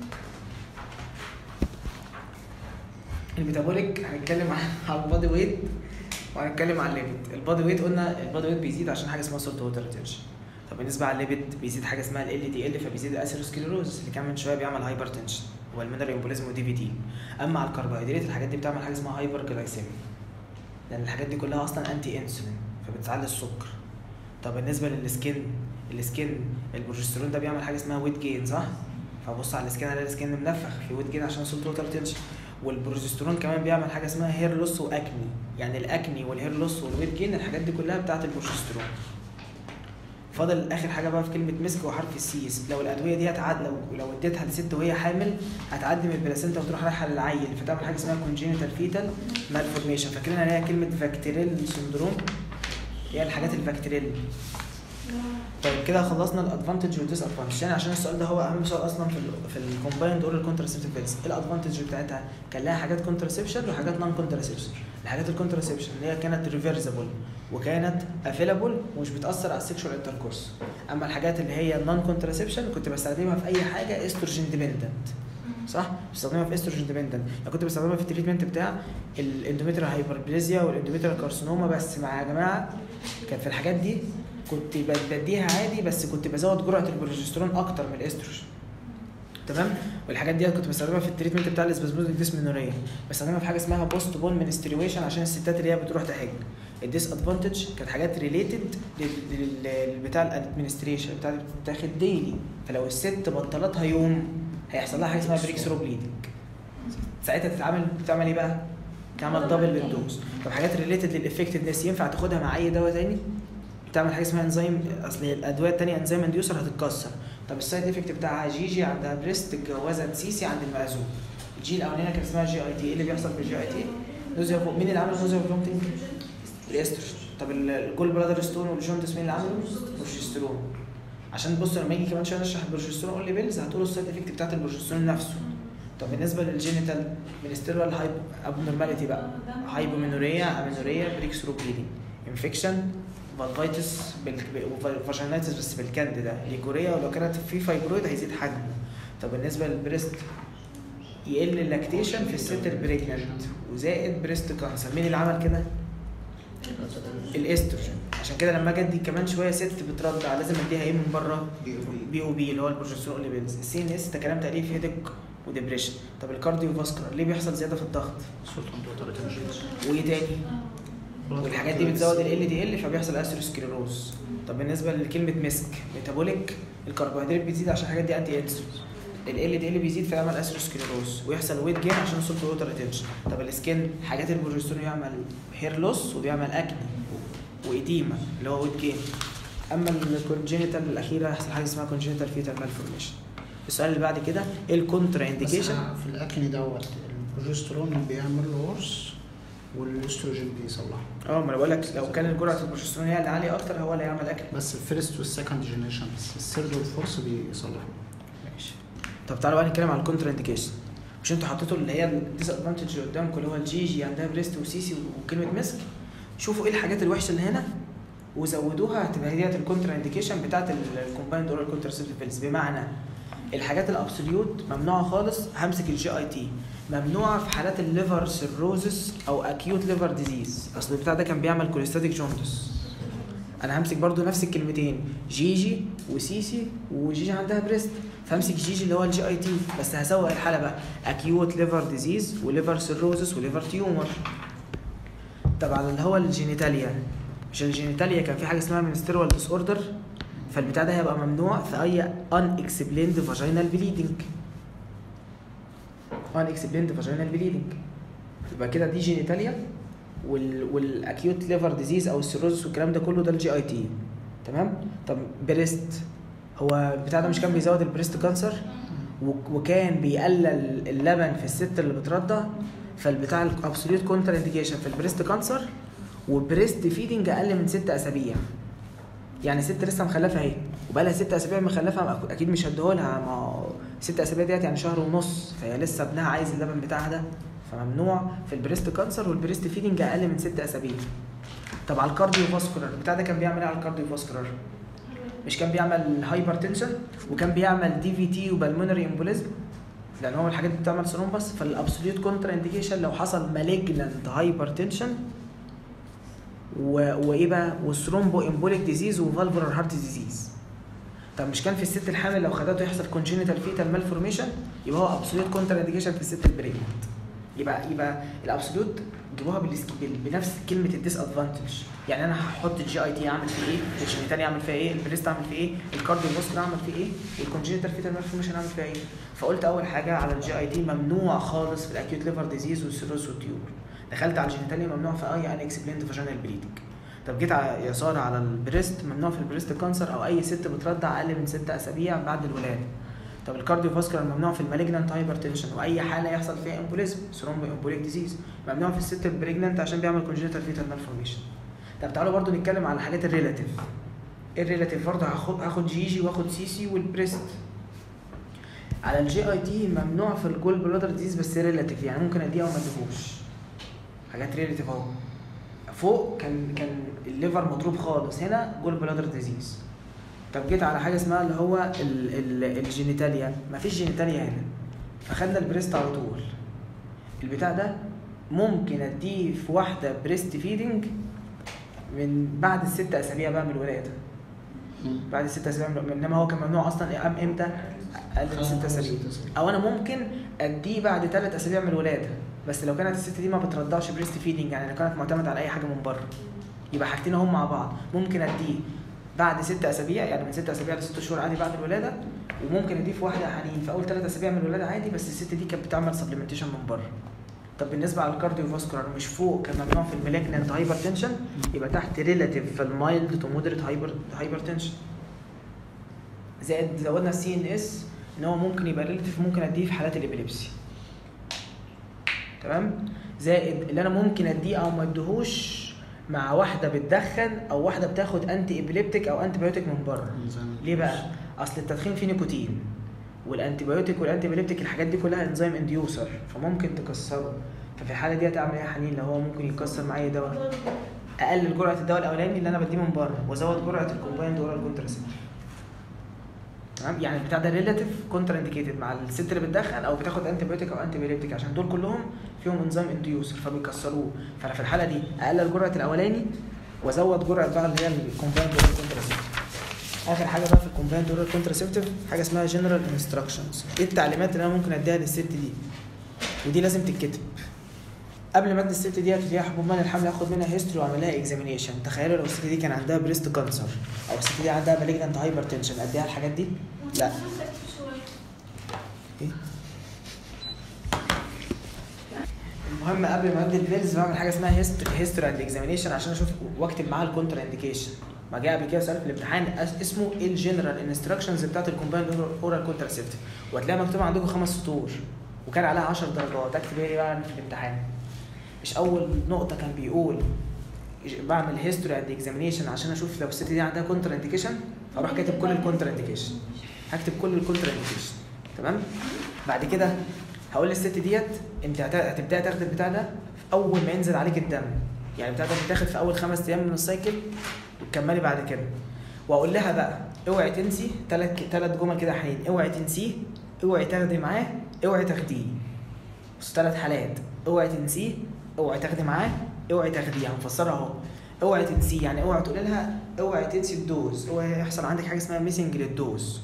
الميتابوليك هنتكلم عن- على البادي ويت وهنتكلم على الليبيد البادي ويت قلنا البادي ويت بيزيد عشان حاجه اسمها سولت ووتر ريتنشن طب بالنسبه على الليبيد بيزيد حاجه اسمها ال دي ال فبيزيد الاسيروسكليروز اللي كان من شويه بيعمل هايبر تنشن والمينرال امبوليزم ودي في تي اما على الكربوهيدرات الحاجات دي بتعمل حاجه اسمها هايبر جلايسيميا لان الحاجات دي كلها اصلا انتي انسولين فبتعلي السكر طب بالنسبه للسكين السكين البروجسترون ده بيعمل حاجه اسمها ويت جين صح فبص على السكين على السكين منفخ في ويت جين عشان سولت ووتر تنشن والبروجسترون كمان بيعمل حاجه اسمها هير لوس واكني يعني الاكني والهير لوس والويت جين الحاجات دي كلها بتاعت البروجسترون فاضل اخر حاجه بقى في كلمه مسك وحرف السيس لو الادويه دي هتعد لو لو اديتها لست وهي حامل هتعدي من البلاسينتا وتروح رايحه للعيل فتعمل حاجه اسمها كونجينيتال فيتال مالفورميشن فاكرين ان هي كلمه فاكتيريل سندروم هي الحاجات الفاكتيريل طيب كده خلصنا الادفانتج والديس ادفانتج يعني عشان السؤال ده هو اهم سؤال اصلا في ال في الكومبايند اورال كونتراسبتيف بيلز ايه الادفانتج بتاعتها كان لها حاجات كونتراسبشن وحاجات نون كونتراسبشن الحاجات الكونتراسبشن اللي هي كانت ريفرسبل وكانت افيلابل ومش بتاثر على السكشوال انتركورس اما الحاجات اللي هي النون كونتراسبشن كنت بستخدمها في اي حاجه استروجين ديبندنت صح بستخدمها في استروجين ديبندنت يعني كنت بستخدمها في التريتمنت بتاع الاندوميتريال هايبربليزيا والاندوميتريال كارسينوما بس مع يا جماعه كان في الحاجات دي كنت ب- بديها عادي بس كنت بزود جرعه البروجسترون اكتر من الاستروجين تمام والحاجات دي كنت بستخدمها في التريتمنت بتاع الاسبازموزيك ديسمينوريا بستخدمها في حاجه اسمها بوست بون منستريويشن عشان الستات اللي هي بتروح تحج الديس ادفانتج كانت حاجات ريليتد بتاع الادمنستريشن بتاع بتاخد ديلي فلو الست بطلتها يوم هيحصل لها حاجه اسمها بريك ثرو بليدنج ساعتها تتعامل بتعمل ايه بقى؟ تعمل دبل بالدوز طب حاجات ريليتد للافكتفنس ينفع تاخدها مع اي دواء تاني؟ بتعمل حاجه اسمها انزيم اصل هي الادويه التانيه انزيم انديوسر هتتكسر طب السايد افكت بتاعها جيجي عندها بريست اتجوزت سيسي عند المأذون الجي الاولانيه كان اسمها جي اي تي ايه اللي بيحصل في الجي اي تي؟ نوزيا فوق مين اللي عمل نوزيا فومتنج؟ الاستروجين طب ال- الجول برادر ستون والجوندس مين اللي عمله؟ بروجسترون عشان بص لما يجي كمان شويه نشرح البروجسترون قول لي بيلز هتقولوا السايد افكت بتاعت البروجسترون نفسه طب بالنسبه للجينيتال منستيرال هايب ابنورماليتي بقى هايبومينوريا امينوريا بريك ثرو بليدنج انفكشن فالفايتس فاجينايتس بس بالكانديدا ليكوريا ولو كانت في فايبرويد هيزيد حجمه طب بالنسبه للبريست يقل اللاكتيشن في الست البريجننت وزائد بريست كانسر مين اللي عمل كده؟ الاستروجين عشان كده لما اجي ادي كمان شويه ست بترضع لازم اديها ايه من بره؟ بي او بي اللي هو البروجسترون ليفلز السي ان اس ده كلام تقريبي في هيدك وديبريشن طب الكارديو فاسكولار ليه بيحصل زياده في الضغط؟ وايه تاني؟ والحاجات دي بتزود ال دي ال فبيحصل اثيروسكليروز طب بالنسبه لكلمه مسك ميتابوليك الكربوهيدرات بتزيد عشان الحاجات دي انتي انسولين ال دي ال بيزيد فيعمل اثيروسكليروز ويحصل ويت جين عشان سولت ووتر ريتنشن طب السكين حاجات البروجسترون يعمل هير لوس وبيعمل اكني وايديما اللي هو ويت جين اما الكونجينيتال الاخيره هيحصل حاجه اسمها كونجينيتال فيتال مالفورميشن السؤال اللي بعد كده ايه الكونترا بس انديكيشن في الاكني دوت البروجسترون بيعمل له هورس والاستروجين بيصلحه اه ما انا بقول لك لو كان جرعه البروجسترون هي اللي عاليه اكتر هو اللي هيعمل اكل بس الفيرست والسكند جنريشن بس الثيرد والفورث بيصلحوا ماشي طب تعالوا بقى نتكلم على الكونترا انديكيشن مش انتوا حطيتوا اللي هي الديس ادفانتج اللي قدامكم اللي هو الجي جي عندها بريست وسيسي وكلمه مسك شوفوا ايه الحاجات الوحشه اللي هنا وزودوها هتبقى هي ديت الكونترا انديكيشن بتاعت الكومبايند اورال كونترسبتيف بيلز بمعنى الحاجات الابسوليوت ممنوعه خالص همسك الجي اي تي ممنوعه في حالات الليفر سيروزس او اكيوت ليفر ديزيز اصل البتاع ده كان بيعمل كوليستاتيك جوندس انا همسك برضو نفس الكلمتين جيجي وسيسي وجيجي عندها بريست فامسك جيجي اللي هو الجي اي تي بس هسوق الحاله بقى اكيوت ليفر ديزيز وليفر سيروزس وليفر تيومر طب على اللي هو الجينيتاليا مش الجينيتاليا كان في حاجه اسمها منستيرول ديس اوردر فالبتاع ده هيبقى ممنوع في اي ان اكسبليند فاجينال بليدنج ان اكسبليند فاجينال بليدنج يبقى كده دي جينيتاليا وال والاكيوت ليفر ديزيز او السيروزس والكلام ده كله ده الجي اي تي تمام طب بريست هو البتاع ده مش كان بيزود البريست كانسر وك- وكان بيقلل اللبن في الست اللي بترضع فالبتاع الابسوليوت كونتر انديكيشن في البريست كانسر وبريست فيدنج اقل من ست اسابيع يعني ست لسه مخلفه اهي وبقى لها ست اسابيع مخلفه أك- اكيد مش هديهولها ما هو ست اسابيع ديت يعني شهر ونص فهي لسه ابنها عايز اللبن بتاعها ده فممنوع في البريست كانسر والبريست فيدنج اقل من ست اسابيع طب على الكارديو فاسكولار البتاع ده كان بيعمل ايه على الكارديو فاسكولار مش كان بيعمل هايبر تنشن وكان بيعمل دي في تي وبالمونري امبوليزم لان هو الحاجات دي بتعمل ثرومبس فالابسوليوت كونترا انديكيشن لو حصل مالجنانت هايبر تنشن و... وايه بقى والثرومبو امبوليك ديزيز وفالفولار هارت ديزيز طب مش كان في الست الحامل لو خدته يحصل كونجينيتال فيتال مالفورميشن يبقى هو ابسوليوت كونترا انديكيشن في الست البريجننت يبقى يبقى الابسوليوت جيبوها بالاسك- بال- بنفس كلمه الديس ادفانتج يعني انا هحط الجي اي تي اعمل فيه ايه الجينيتال اعمل فيها ايه البريست اعمل فيه ايه الكارديو فاسكولار اعمل فيه ايه والكونجينيتال فيتال مالفورميشن اعمل فيها ايه فقلت اول حاجه على الجي اي تي ممنوع خالص في الاكيوت ليفر ديزيز والسيروس والتيوبر دخلت على الجينيتاليا ممنوع في اي ان اكسبليند فاجينال بليدنج طب جيت على يسار على البريست ممنوع في البريست كانسر او اي ست بترضع اقل من ست اسابيع بعد الولاده طب الكارديو فاسكولار ممنوع في المالجنانت هايبرتنشن واي حاله يحصل فيها امبوليزم ثرومبو امبوليك ديزيز ممنوع في الست البريجننت عشان بيعمل كونجنتال فيتال مالفورميشن طب تعالوا برضو نتكلم على الحاجات الريلاتيف الريلاتيف برضه هاخد هاخد جي جي واخد سي سي والبريست على الجي اي تي ممنوع في الجول بلادر ديز بس ريلاتيف يعني ممكن اديه او ما اديهوش حاجات ريلاتيف اهو فوق كان كان الليفر مضروب خالص هنا جول بلادر ديزيز طب جيت على حاجه اسمها اللي هو ال ال الجينيتاليا مفيش جينيتاليا هنا فخدنا البريست على طول البتاع ده ممكن اديه في واحده بريست فيدنج من بعد الست اسابيع بقى من الولاده بعد الست اسابيع من انما هو كان ممنوع اصلا ام امتى؟ اقل من ست اسابيع او انا ممكن اديه بعد ثلاث اسابيع من الولاده بس لو كانت الست دي ما بترضعش بريست فيدنج يعني لو كانت معتمده على اي حاجه من بره يبقى حاجتين هم مع بعض ممكن اديه بعد ست اسابيع يعني من ست اسابيع لست شهور عادي بعد الولاده وممكن اديه في واحده حنين في اول ثلاث اسابيع من الولاده عادي بس الست دي كانت بتعمل سبلمنتيشن من بره طب بالنسبه على الكارديو فاسكولار مش فوق كان ممنوع في المالجنانت هايبر تنشن يبقى تحت ريلاتيف في المايلد تو مودريت هايبر هايبر تنشن زائد زودنا السي ان اس ان هو ممكن يبقى ريلاتيف ممكن اديه في حالات الابيليبسي تمام زائد اللي انا ممكن اديه او ما اديهوش مع واحده بتدخن او واحده بتاخد انتي ابيليبتيك او انتي بايوتيك من بره ليه بقى اصل التدخين فيه نيكوتين والانتي بايوتيك والانتي ابيليبتيك الحاجات دي كلها انزيم انديوسر فممكن تكسره ففي الحاله دي هتعمل ايه يا حنين لو هو ممكن يكسر معايا دواء اقلل جرعه الدواء الاولاني اللي انا بديه من بره وازود جرعه الكومبايند اورال كونتراسيبتيف تمام يعني البتاع ده ريلاتيف كونتر انديكيتد مع الست اللي بتدخن او بتاخد انتي بايوتيك او انتي بيليبتيك عشان دول كلهم فيهم انزيم انديوسر فبيكسروه فانا في الحاله دي اقلل جرعه الاولاني وازود جرعه بقى اللي هي الكومبايند اورال كونتراسيبتيف اخر حاجه بقى في الكومبايند اورال كونتراسيبتيف حاجه اسمها جنرال انستراكشنز ايه التعليمات اللي انا ممكن اديها للست دي ودي لازم تتكتب قبل ما ادي الست ديت اللي هي حبوب منع الحمل اخد منها هيستوري واعمل لها اكزامينيشن تخيلوا لو الست دي كان عندها بريست كانسر او الست دي عندها مالجنت هايبر تنشن اديها الحاجات دي لا ايه المهم قبل ما ادي البيلز بعمل حاجه اسمها هيستوري اند اكزامينيشن عشان اشوف واكتب معاها الكونتر انديكيشن ما جاء قبل كده سؤال في الامتحان أس- اسمه ايه الجنرال انستراكشنز بتاعت الكومبايند اورال كونتراسيبتيف وهتلاقيها مكتوبه عندكم خمس سطور وكان عليها 10 درجات اكتب ايه بقى في الامتحان مش اول نقطه كان بيقول بعمل هيستوري اند اكزامينيشن عشان اشوف لو الست دي عندها كونتر انديكيشن اروح كاتب كل الكونتر انديكيشن هكتب كل الكونتر انديكيشن تمام بعد كده هقول للست ديت انت هت- هتبداي تاخدي البتاع ده اول ما ينزل عليك الدم يعني البتاع ده بيتاخد في اول خمس ايام من السايكل وتكملي بعد كده واقول لها بقى اوعي تنسي ثلاث ثلاث جمل كده حنين اوعي تنسيه اوعي تاخدي معاه اوعي تاخديه بص ثلاث حالات اوعي تنسيه اوعي تاخدي معاه اوعي تاخديه هنفسرها اهو اوعي تنسيه يعني اوعي تقولي لها اوعي تنسي الدوز اوعي يحصل عندك حاجه اسمها ميسنج للدوز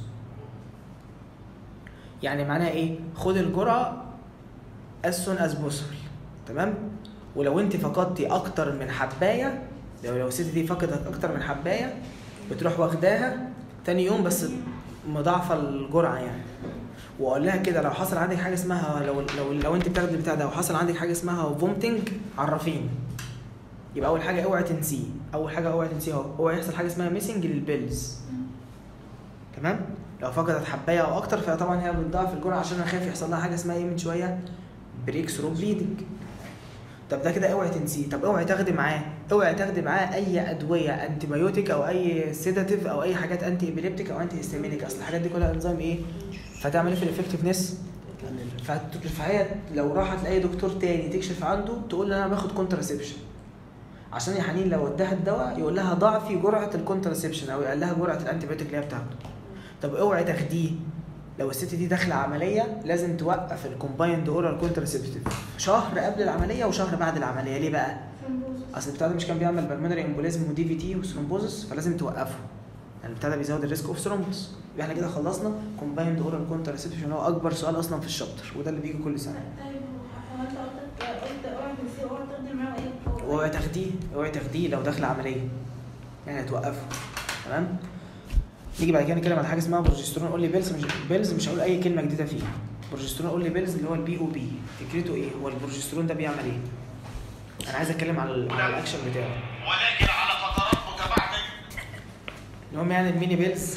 يعني معناها ايه خد الجرعه as soon as possible تمام ولو انت فقدتي اكتر من حبايه لو لو الست دي فقدت اكتر من حبايه بتروح واخداها تاني يوم بس مضاعفه الجرعه يعني واقول لها كده لو حصل عندك حاجه اسمها لو لو لو انت بتاخدي البتاع ده وحصل عندك حاجه اسمها فومتنج عرفيني يبقى اول حاجه اوعي تنسيه اول حاجه اوعي تنسيه اهو اوعي يحصل حاجه اسمها ميسنج للبيلز تمام لو فقدت حبايه او اكتر فطبعا هي بتضاعف الجرعه عشان انا خايف يحصل لها حاجه اسمها ايه من شويه بريك ثرو بليدنج طب ده كده اوعي تنسيه طب اوعي تاخدي معاه اوعي تاخدي معاه اي ادويه انتي بايوتيك او اي سيداتيف او اي حاجات انتي ابيليبتيك او انتي هيستامينيك اصل الحاجات دي كلها انزيم ايه فتعمل ايه في الافكتفنس فهت- فهي لو راحت لاي دكتور تاني تكشف عنده تقول له انا باخد كونتراسيبشن عشان يا حنين لو اداها الدواء يقول لها ضعفي جرعه الكونتراسيبشن او يقول لها جرعه الانتي بايوتيك اللي هي بتاخده طب اوعي تاخديه لو الست دي داخله عمليه لازم توقف الكومبايند اورال كونتراسيبتيف شهر قبل العمليه وشهر بعد العمليه ليه بقى؟ اصل البتاع ده مش كان بيعمل بالمونري امبوليزم ودي في تي وثرومبوزس فلازم توقفه يعني البتاع ده بيزود الريسك اوف ثرومبوس يبقى احنا كده خلصنا كومبايند اورال كونتراسيبشن هو اكبر سؤال اصلا في الشابتر وده اللي بيجي كل سنه طيب هو انت قلت قلت اوعي تنسيه اوعي تاخدي معاه ايه اوعي تاخديه اوعي تاخديه لو داخله عمليه يعني هتوقفه تمام نيجي بعد كده نتكلم على حاجه اسمها بروجسترون قول لي بيلز مش بيلز مش هقول اي كلمه جديده فيه بروجسترون قول لي بيلز اللي هو البي او بي فكرته ايه هو البروجسترون ده بيعمل ايه انا عايز اتكلم على, ال- على الاكشن بتاعه ولكن على فترات متباعدة اللي هم يعني الميني بيلز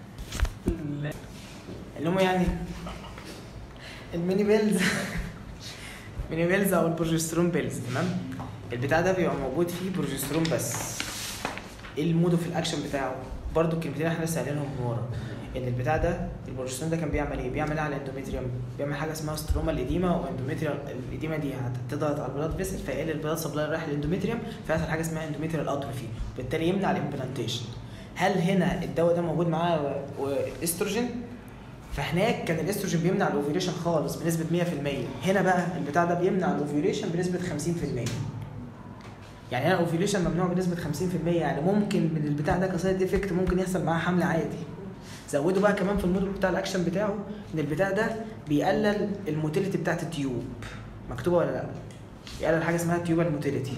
اللي هم يعني الميني بيلز ميني بيلز او البروجسترون بيلز تمام البتاع ده بيبقى موجود فيه بروجسترون بس ايه المود اوف الاكشن بتاعه برضو الكلمتين احنا لسه قايلينهم من ورا ان البتاع ده البروجسترون ده كان بيعمل ايه؟ بيعمل ايه على الاندوميتريوم؟ بيعمل حاجه اسمها ستروما الاديما واندوميتريال الاديما دي هتضغط على البلاد فيسل فيقل البلاد سبلاي رايح للاندوميتريوم فيحصل حاجه اسمها اندوميتريال اتروفي وبالتالي يمنع الامبلانتيشن هل هنا الدواء ده موجود معاه استروجين؟ فهناك كان الاستروجين بيمنع الاوفيوليشن خالص بنسبه 100% هنا بقى البتاع ده بيمنع الاوفيوليشن بنسبه 50% يعني هنا الاوفيوليشن ممنوع بنسبه 50% يعني ممكن من البتاع ده كسايد افكت ممكن يحصل معاه حمل عادي زودوا بقى كمان في الموديل بتاع الاكشن بتاعه ان البتاع ده بيقلل الموتيليتي بتاعت التيوب مكتوبه ولا لا؟ بيقلل حاجه اسمها تيوبال موتيليتي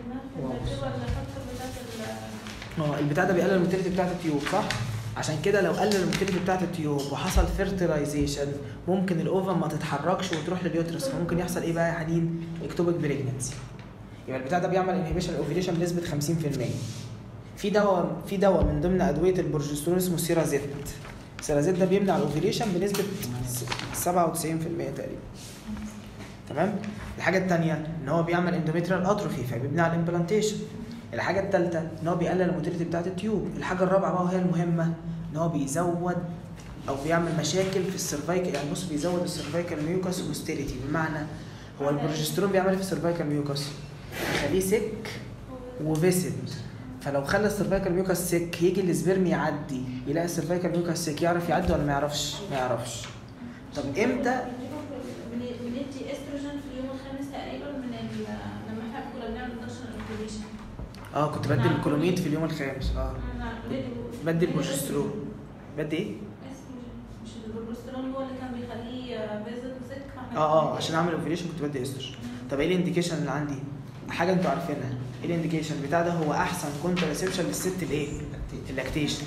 اه البتاع ده بيقلل الموتيليتي بتاعت التيوب صح؟ عشان كده لو قلل الموتيليتي بتاعت التيوب وحصل فيرتلايزيشن ممكن الاوفم ما تتحركش وتروح لليوترس فممكن يحصل ايه بقى يا حنين؟ اكتوبك بريجننسي يبقى البتاع ده بيعمل انهبيشن الاوفيليشن بنسبه 50% في دواء في دواء من ضمن ادويه البروجسترون اسمه سيرازيت سيرازيت ده بيمنع الاوفيليشن بنسبه 97% تقريبا تمام الحاجه الثانيه ان هو بيعمل اندوميتريال اتروفي فبيمنع الامبلانتيشن الحاجه الثالثه ان هو بيقلل الموتيليتي بتاعت التيوب الحاجه الرابعه بقى وهي المهمه ان هو بيزود او بيعمل مشاكل في السيرفايكال يعني بص بيزود السيرفايكال ميوكس هوستيليتي بمعنى هو البروجسترون بيعمل ايه في السيرفايكال ميوكس يخليه سك وفيسد فلو خلى السيرفايكال ميوكس سك يجي السبرم يعدي يلاقي السيرفايكال ميوكس سك يعرف يعدي ولا ما يعرفش؟ ما يعرفش طب امتى بندي استروجين في اليوم الخامس تقريبا من ال- لما احنا كنا بنعمل induction الاوفيوليشن اه كنت بدي الكولوميد في اليوم الخامس اه بدي البروجسترون بدي ايه؟ مش البروجسترون هو اللي كان بيخليه فيزل وسك فاحنا اه اه عشان اعمل اوفيليشن كنت بدي استروجين طب ايه الانديكيشن اللي عندي؟ حاجه انتوا عارفينها ايه الانديكيشن بتاع ده هو احسن كونتراسبشن للست الايه؟ اللاكتيشن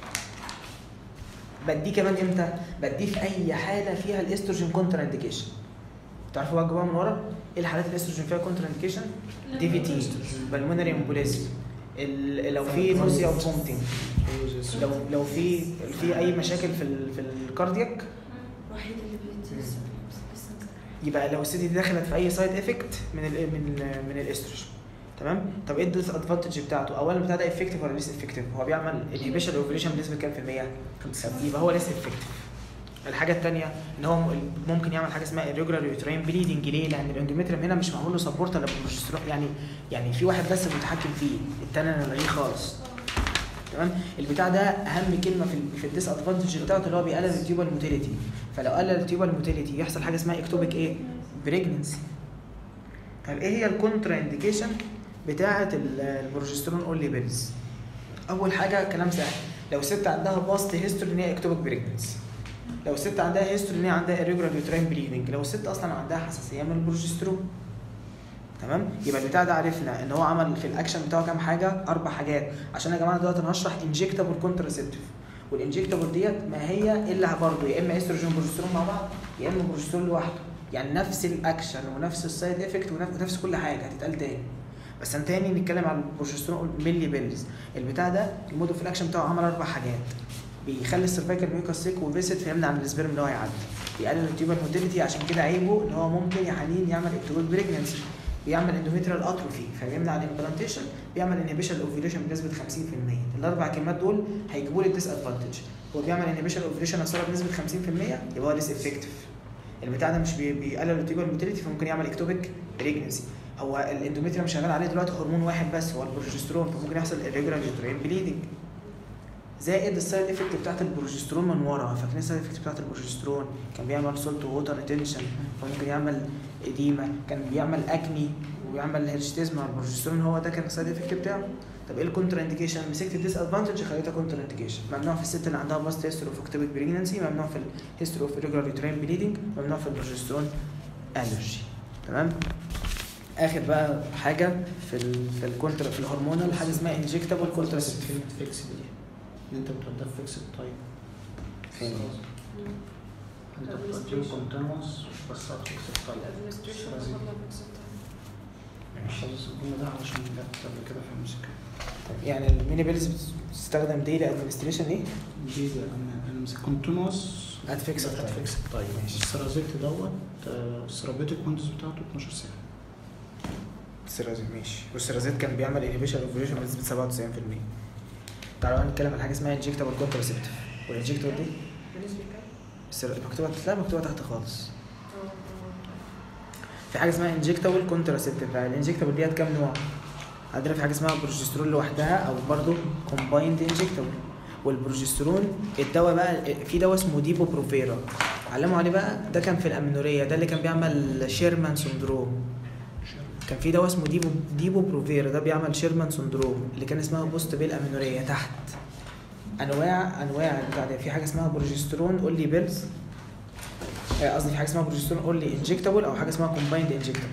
بديه كمان امتى؟ بديه في اي حاله فيها الاستروجين كونتر انديكيشن تعرفوا بقى جواها من ورا ايه الحالات الاستروجين فيها كونتر انديكيشن؟ دي في تي بالمونري امبوليزم ال- لو في نوسيا او فومتنج لو لو في في اي مشاكل في ال في الكاردياك الوحيد اللي بيتنسى بس يبقى لو الست دي دخلت في اي سايد افكت من ال من ال من الاستروجين تمام طب ايه الديس ادفانتج بتاعته اولا البتاع ده افكتيف ولا ليس افكتيف هو بيعمل انهبيشن اوفريشن بنسبه كام في الميه طب يبقى هو ليس افكتيف الحاجه الثانيه ان هو م- ممكن يعمل حاجه اسمها irregular uterine bleeding ليه لان الاندوميتريوم هنا مش معمول له سبورت الا بالبروجسترون يعني يعني في واحد بس متحكم فيه الثاني انا لاغيه خالص تمام البتاع ده اهم كلمه في ال- في الديس ادفانتج بتاعته اللي هو بيقلل التيوبال موتيليتي فلو قلل التيوبال موتيليتي يحصل حاجه اسمها اكتوبيك ايه بريجننسي طب ايه هي الكونترا انديكيشن بتاعه ال- البروجسترون اونلي بيلز اول حاجه كلام سهل لو ست عندها باست هيستوري ان هي اكتوبيك بريجننسي لو ست عندها هيستوري ان هي عندها irregular uterine bleeding لو الست اصلا عندها حساسيه من البروجسترون تمام يبقى البتاع ده عرفنا ان هو عمل في الاكشن بتاعه كام حاجه اربع حاجات عشان يا جماعه دلوقتي انا هشرح انجكتابل كونتراسبتيف والانجكتابل ديت ما هي الا برضه يا اما استروجين وبروجسترون مع بعض يا اما بروجسترون لوحده يعني نفس الاكشن ونفس السايد افكت ونفس ونفس كل حاجه هتتقال تاني بس انا تاني نتكلم على البروجسترون ملي بيلز البتاع ده المود اوف الاكشن بتاعه عمل اربع حاجات بيخلي السيرفايكال ميوكس سيك وفيسد فيمنع عن السبرم ان هو يعدي بيقلل التيوبال موتيليتي عشان كده عيبه ان هو ممكن يا حنين يعمل اكتوبيك بريجننسي بيعمل اندوميتريال اتروفي فبيمنع الامبلانتيشن بيعمل انهبيشن الاوفيوليشن بنسبه 50% الاربع كلمات دول هيجيبوا لي الديس ادفانتج هو بيعمل انهبيشن الاوفيوليشن اصلا بنسبه 50% يبقى هو ليس افكتيف البتاع ده مش بي- بيقلل التيوبال موتيليتي فممكن يعمل اكتوبيك بريجننسي هو الاندوميتريوم شغال عليه دلوقتي هرمون واحد بس هو البروجسترون فممكن يحصل irregular uterine bleeding زائد السايد افكت بتاعت البروجسترون من ورا فاكرين السايد افكت بتاعت البروجسترون كان بيعمل سولت ووتر ريتنشن فممكن يعمل اديما كان بيعمل اكني ويعمل هيرشتيزم مع البروجسترون هو ده كان السايد افكت بتاعه طب ايه الكونتر انديكيشن مسكت الديس ادفانتج خليتها كونتر انديكيشن ممنوع في الست اللي عندها باست هيستوري اوف اكتوبيك بريجننسي ممنوع في الهيستوري اوف ريجولار يوترين بليدنج ممنوع في البروجسترون الرجي تمام اخر بقى حاجه في ال في الكونتر في الهرمونال حاجه اسمها انجكتابل كونتراسبتيف كلمة فيكس دي اللي انت بتوديها في فيكس تايم فين انت بتوديه كونتينوس بس هتفيكس تايم مش حافظ الجملة ده علشان جت قبل كده في الموسيقى يعني الميني بيلز بتستخدم ديلي ادمنستريشن ايه؟ دي ده انا انا مسك كونتينوس At fixed time. فيكس تايم ماشي. السرازيت دوت آه، السيرابيوتيك كوندس بتاعته 12 ساعة السيرازيت ماشي والسيرازيت كان بيعمل انهبيشن اوفريشن بنسبه 97% تعالوا نتكلم عن حاجه اسمها انجكتابل كونتراسيبتيف والانجكتابل دي بالنسبه لكام؟ السر- مكتوبه لا مكتوبه تحت خالص في حاجه اسمها انجكتابل كونتراسيبتيف الانجكتابل ديت كام نوع عندنا في حاجه اسمها بروجسترون لوحدها او برضه كومبايند انجكتابل والبروجسترون الدواء بقى في دواء اسمه ديبو بروفيرا علموا عليه بقى ده كان في الامينوريه ده اللي كان بيعمل شيرمان سندروم كان في دواء اسمه ديبو ديبو بروفيرا ده بيعمل شيرمان سندروم اللي كان اسمها بوست بيل امينوريه تحت انواع انواع بتاع ده في حاجه اسمها بروجسترون اولي بيلز آه، قصدي في حاجه اسمها بروجسترون اولي انجكتابل او حاجه اسمها كومبايند انجكتابل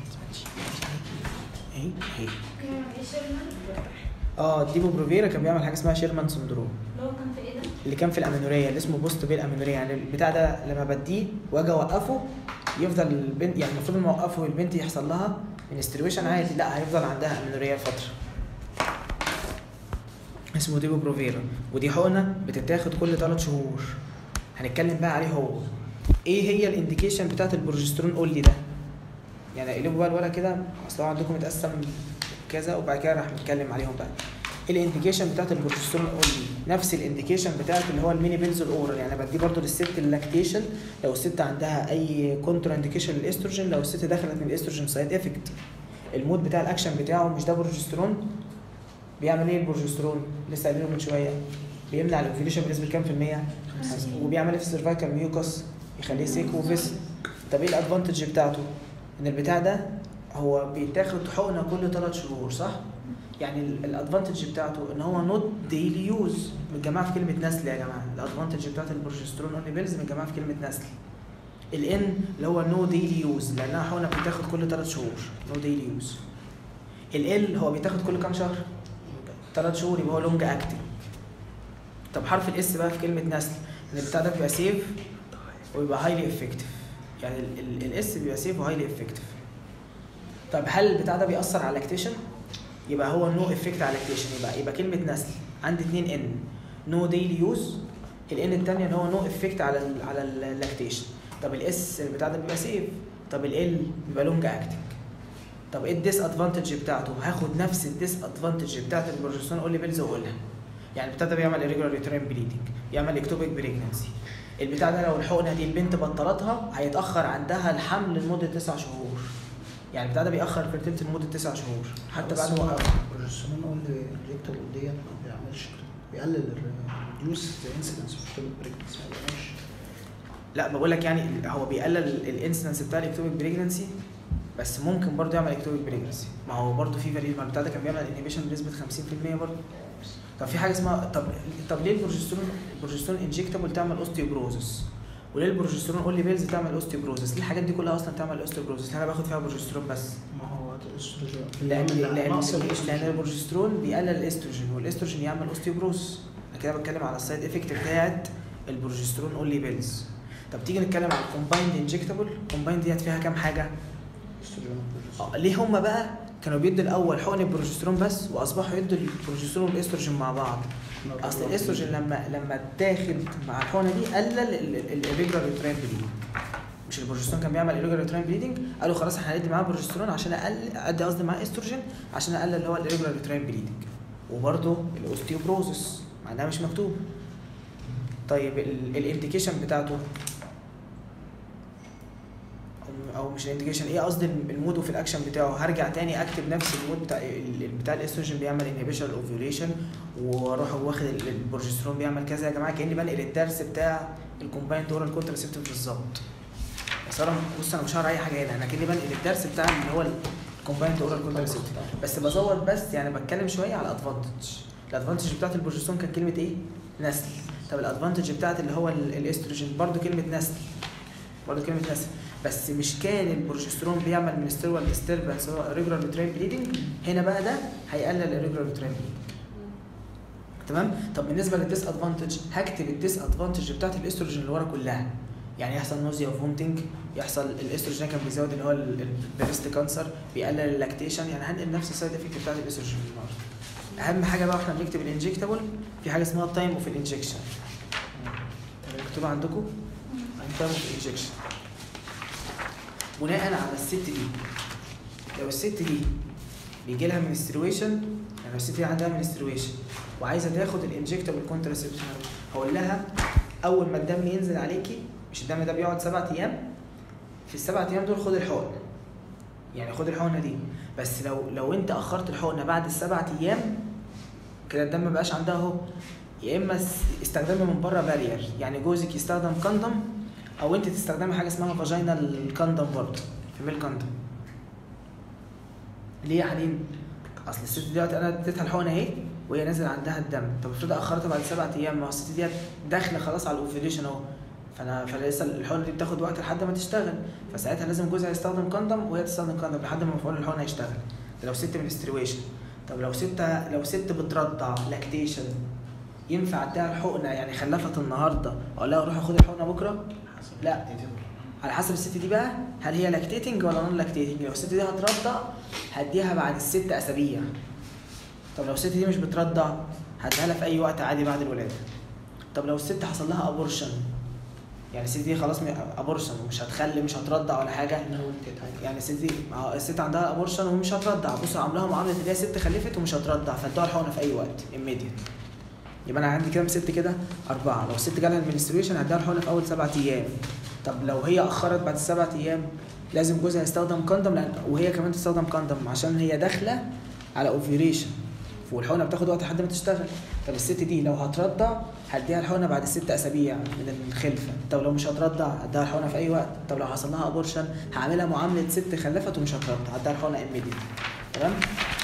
ايه ايه اه ديبو بروفيرا كان بيعمل حاجه اسمها شيرمان سندروم اللي هو كان في ايه ده؟ اللي كان في الامينوريه اللي اسمه بوست بيل امينوريه يعني البتاع ده لما بديه واجي اوقفه يفضل البنت يعني المفروض لما اوقفه والبنت يحصل لها منستريويشن عادي لا هيفضل عندها امينوريه فتره اسمه ديبو بروفيرا ودي حقنه بتتاخد كل 3 شهور هنتكلم بقى عليه هو ايه هي الانديكيشن بتاعت البروجسترون اولي ده يعني اقلبوا بقى الورق كده اصل هو عندكم متقسم كذا وبعد كده راح نتكلم عليهم بقى الانديكيشن بتاعت البروجسترون اولي نفس الانديكيشن بتاعت اللي هو الميني بيلز الاورال يعني بدي برضو للست اللاكتيشن لو الست عندها اي كونترا انديكيشن للاستروجين لو الست دخلت من الاستروجين سايد افكت المود بتاع الاكشن بتاعه مش ده بروجسترون بيعمل ايه البروجسترون لسه قايلينه من شويه بيمنع الاوفيليشن بنسبه كام في الميه وبيعمل ايه في السيرفايكال ميوكس يخليه سيك وفيس طب ايه الادفانتج بتاعته ان البتاع ده هو بيتاخد حقنه كل 3 شهور صح يعني الادفانتج بتاعته ان هو نوت ديلي يوز متجمعه في كلمه نسل يا جماعه الادفانتج بتاعت البروجسترون اونلي بيلز متجمعه في كلمه نسل الان اللي هو نو ديلي يوز لانها حقنه بتتاخد كل 3 شهور نو ديلي يوز ال هو بيتاخد كل كام شهر 3 شهور يبقى هو لونج اكتنج طب حرف الاس بقى في كلمه نسل ان البتاع ده بيبقى سيف ويبقى هايلي افكتيف يعني الاس بيبقى سيف وهايلي افكتيف طب هل البتاع ده بيأثر على اللاكتيشن؟ يبقى هو نو افكت على اللاكتيشن يبقى يبقى كلمه نسل عندي 2 ان نو ديلي يوز الان الثانيه ان هو نو افكت على ال على اللاكتيشن طب الاس البتاع ده بيبقى سيف طب ال بيبقى لونج اكتنج طب ايه الديس ادفانتج بتاعته هاخد نفس الديس ادفانتج بتاعت البروجسترون اقول بيلز واقولها يعني البتاع ده بيعمل irregular return bleeding بيعمل اكتوبيك بريجنسي البتاع ده لو الحقنه دي البنت بطلتها هيتاخر عندها الحمل لمده 9 شهور يعني البتاع ده بيأخر الفيرتيلتي لمده 9 شهور حتى بعد ما البروجسترون اونلي انجكتابل ديت ما بيعملش بيقلل الريديوس انسيدنس في البريجنسي ما بيعملش لا بقول لك يعني هو بيقلل الانسنس بتاع الاكتوبيك بريجنسي بس ممكن برضه يعمل اكتوبيك بريجنسي ما هو برضه في فاريبل ما البتاع ده كان بيعمل انهبيشن بنسبه 50% برضه طب في حاجه اسمها طب طب ليه البروجسترون البروجسترون انجكتابل تعمل اوستيوبروزس وليه البروجسترون اونلي بيلز تعمل اوستيوبروزس ليه الحاجات دي كلها اصلا تعمل اوستيوبروزس انا باخد فيها بروجسترون بس ما هو الاستروجين لان لان نقص لان الاستروجين البروجسترون بيقلل الاستروجين والاستروجين يعمل اوستيوبروز انا كده بتكلم على السايد افكت بتاعت البروجسترون اونلي بيلز طب تيجي نتكلم على الكومبايند انجكتابل الكومبايند ديت فيها كام حاجه الاستروجين اه ليه هم بقى كانوا بيدوا الاول حقن البروجسترون بس واصبحوا يدوا البروجسترون والاستروجين مع بعض اصل الاستروجين لما لما اتاخد مع الحقنه دي قلل الريجولار ريتراين بليدنج مش البروجسترون كان بيعمل الريجولار ريتراين بليدنج قالوا خلاص احنا هندي معاه بروجسترون عشان اقل ادي قصدي معاه استروجين عشان اقلل اللي هو الريجولار ريتراين بليدنج وبرده الاوستيوبروزس مع انها مش مكتوب طيب الانديكيشن بتاعته أو- او مش الانديكيشن ايه قصدي المود وفي الاكشن بتاعه هرجع تاني اكتب نفس المود بتاع ال- بتاع الاستروجين بيعمل انهبيشن الاوفيوليشن واروح واخد ال- البروجسترون بيعمل كذا يا جماعه كاني بنقل الدرس بتاع الكومبايند اورال كونتراسيبتيف بالظبط بس انا بص انا مش هقرا اي حاجه هنا انا كاني بنقل الدرس بتاع اللي هو الكومبايند اورال كونتراسيبتيف بس بزود بس يعني بتكلم شويه على الادفانتج الادفانتج بتاعت البروجسترون كان كلمه ايه نسل طب الادفانتج بتاعت اللي هو ال- الاستروجين برضو كلمه نسل برضه كلمه نسل بس مش كان البروجسترون بيعمل منسترول ديستربنس هو ريجولار بترين بليدنج هنا بقى ده هيقلل الريجولار بترين بليدنج تمام طب بالنسبه للديس ادفانتج هكتب الديس ادفانتج بتاعت الاستروجين اللي ورا كلها يعني يحصل نوزيا وفومتنج يحصل الاستروجين كان بيزود اللي هو البريست كانسر بيقلل اللاكتيشن يعني هنقل نفس السايد افكت بتاعت الاستروجين النهارده اهم حاجه بقى واحنا بنكتب الانجكتابل في حاجه اسمها التايم اوف الانجكشن مكتوبه عندكم تايم اوف الانجكشن بناء على الست دي لو الست دي بيجي لها منسترويشن يعني لو الست دي عندها منسترويشن وعايزه تاخد الانجكتبل كونتراسبتيف هقول لها اول ما الدم ينزل عليكي مش الدم ده بيقعد سبعة ايام في السبعة ايام دول خد الحقن يعني خد الحقنه دي بس لو لو انت اخرت الحقنه بعد السبعة ايام كده الدم مبقاش عندها اهو يا اما اس- استخدامها من بره بارير يعني جوزك يستخدم كندم او انت تستخدمي حاجه اسمها فاجينال كندم برضه فيميل كندم ليه يا حنين؟ اصل الست دلوقتي انا اديتها الحقنه اهي وهي نازل عندها الدم طب افرض اخرتها بعد سبعة ايام ما هو الست ديت داخله خلاص على الاوفيليشن اهو فانا فلسه الحقنه دي بتاخد وقت لحد ما تشتغل فساعتها لازم جوزها يستخدم كندم وهي تستخدم كندم لحد ما مفعول الحقنه يشتغل ده لو ست منسترويشن طب لو ست لو ست بترضع لاكتيشن ينفع اديها الحقنه يعني خلفت النهارده اقول لها روحي خدي الحقنه بكره لا على حسب الست دي بقى هل هي لاكتيتنج ولا نون لاكتيتنج لو الست دي هترضع هديها بعد الست اسابيع طب لو الست دي مش بترضع هديها لها في اي وقت عادي بعد الولاده طب لو الست حصل لها ابورشن يعني الست دي خلاص ابورشن ومش هتخلي مش هترضع ولا حاجه يعني الست دي ما هو الست عندها ابورشن ومش هترضع بصوا عاملاها معامله اللي هي ست خلفت ومش هترضع فادوها الحقنه في اي وقت immediate يبقى انا عندي كام ست كده اربعه لو الست جالها المنستريشن هديها الحقنه في اول سبعة ايام طب لو هي اخرت بعد السبعة ايام لازم جوزها يستخدم كوندوم لان وهي كمان تستخدم كوندوم عشان هي داخله على اوفيريشن والحقنه بتاخد وقت لحد ما تشتغل طب الست دي لو هترضع هديها الحقنه بعد ست اسابيع من الخلفه طب لو مش هترضع هديها الحقنه في اي وقت طب لو حصل لها ابورشن هعملها معامله ست خلفت ومش هترضع هديها الحقنه immediate تمام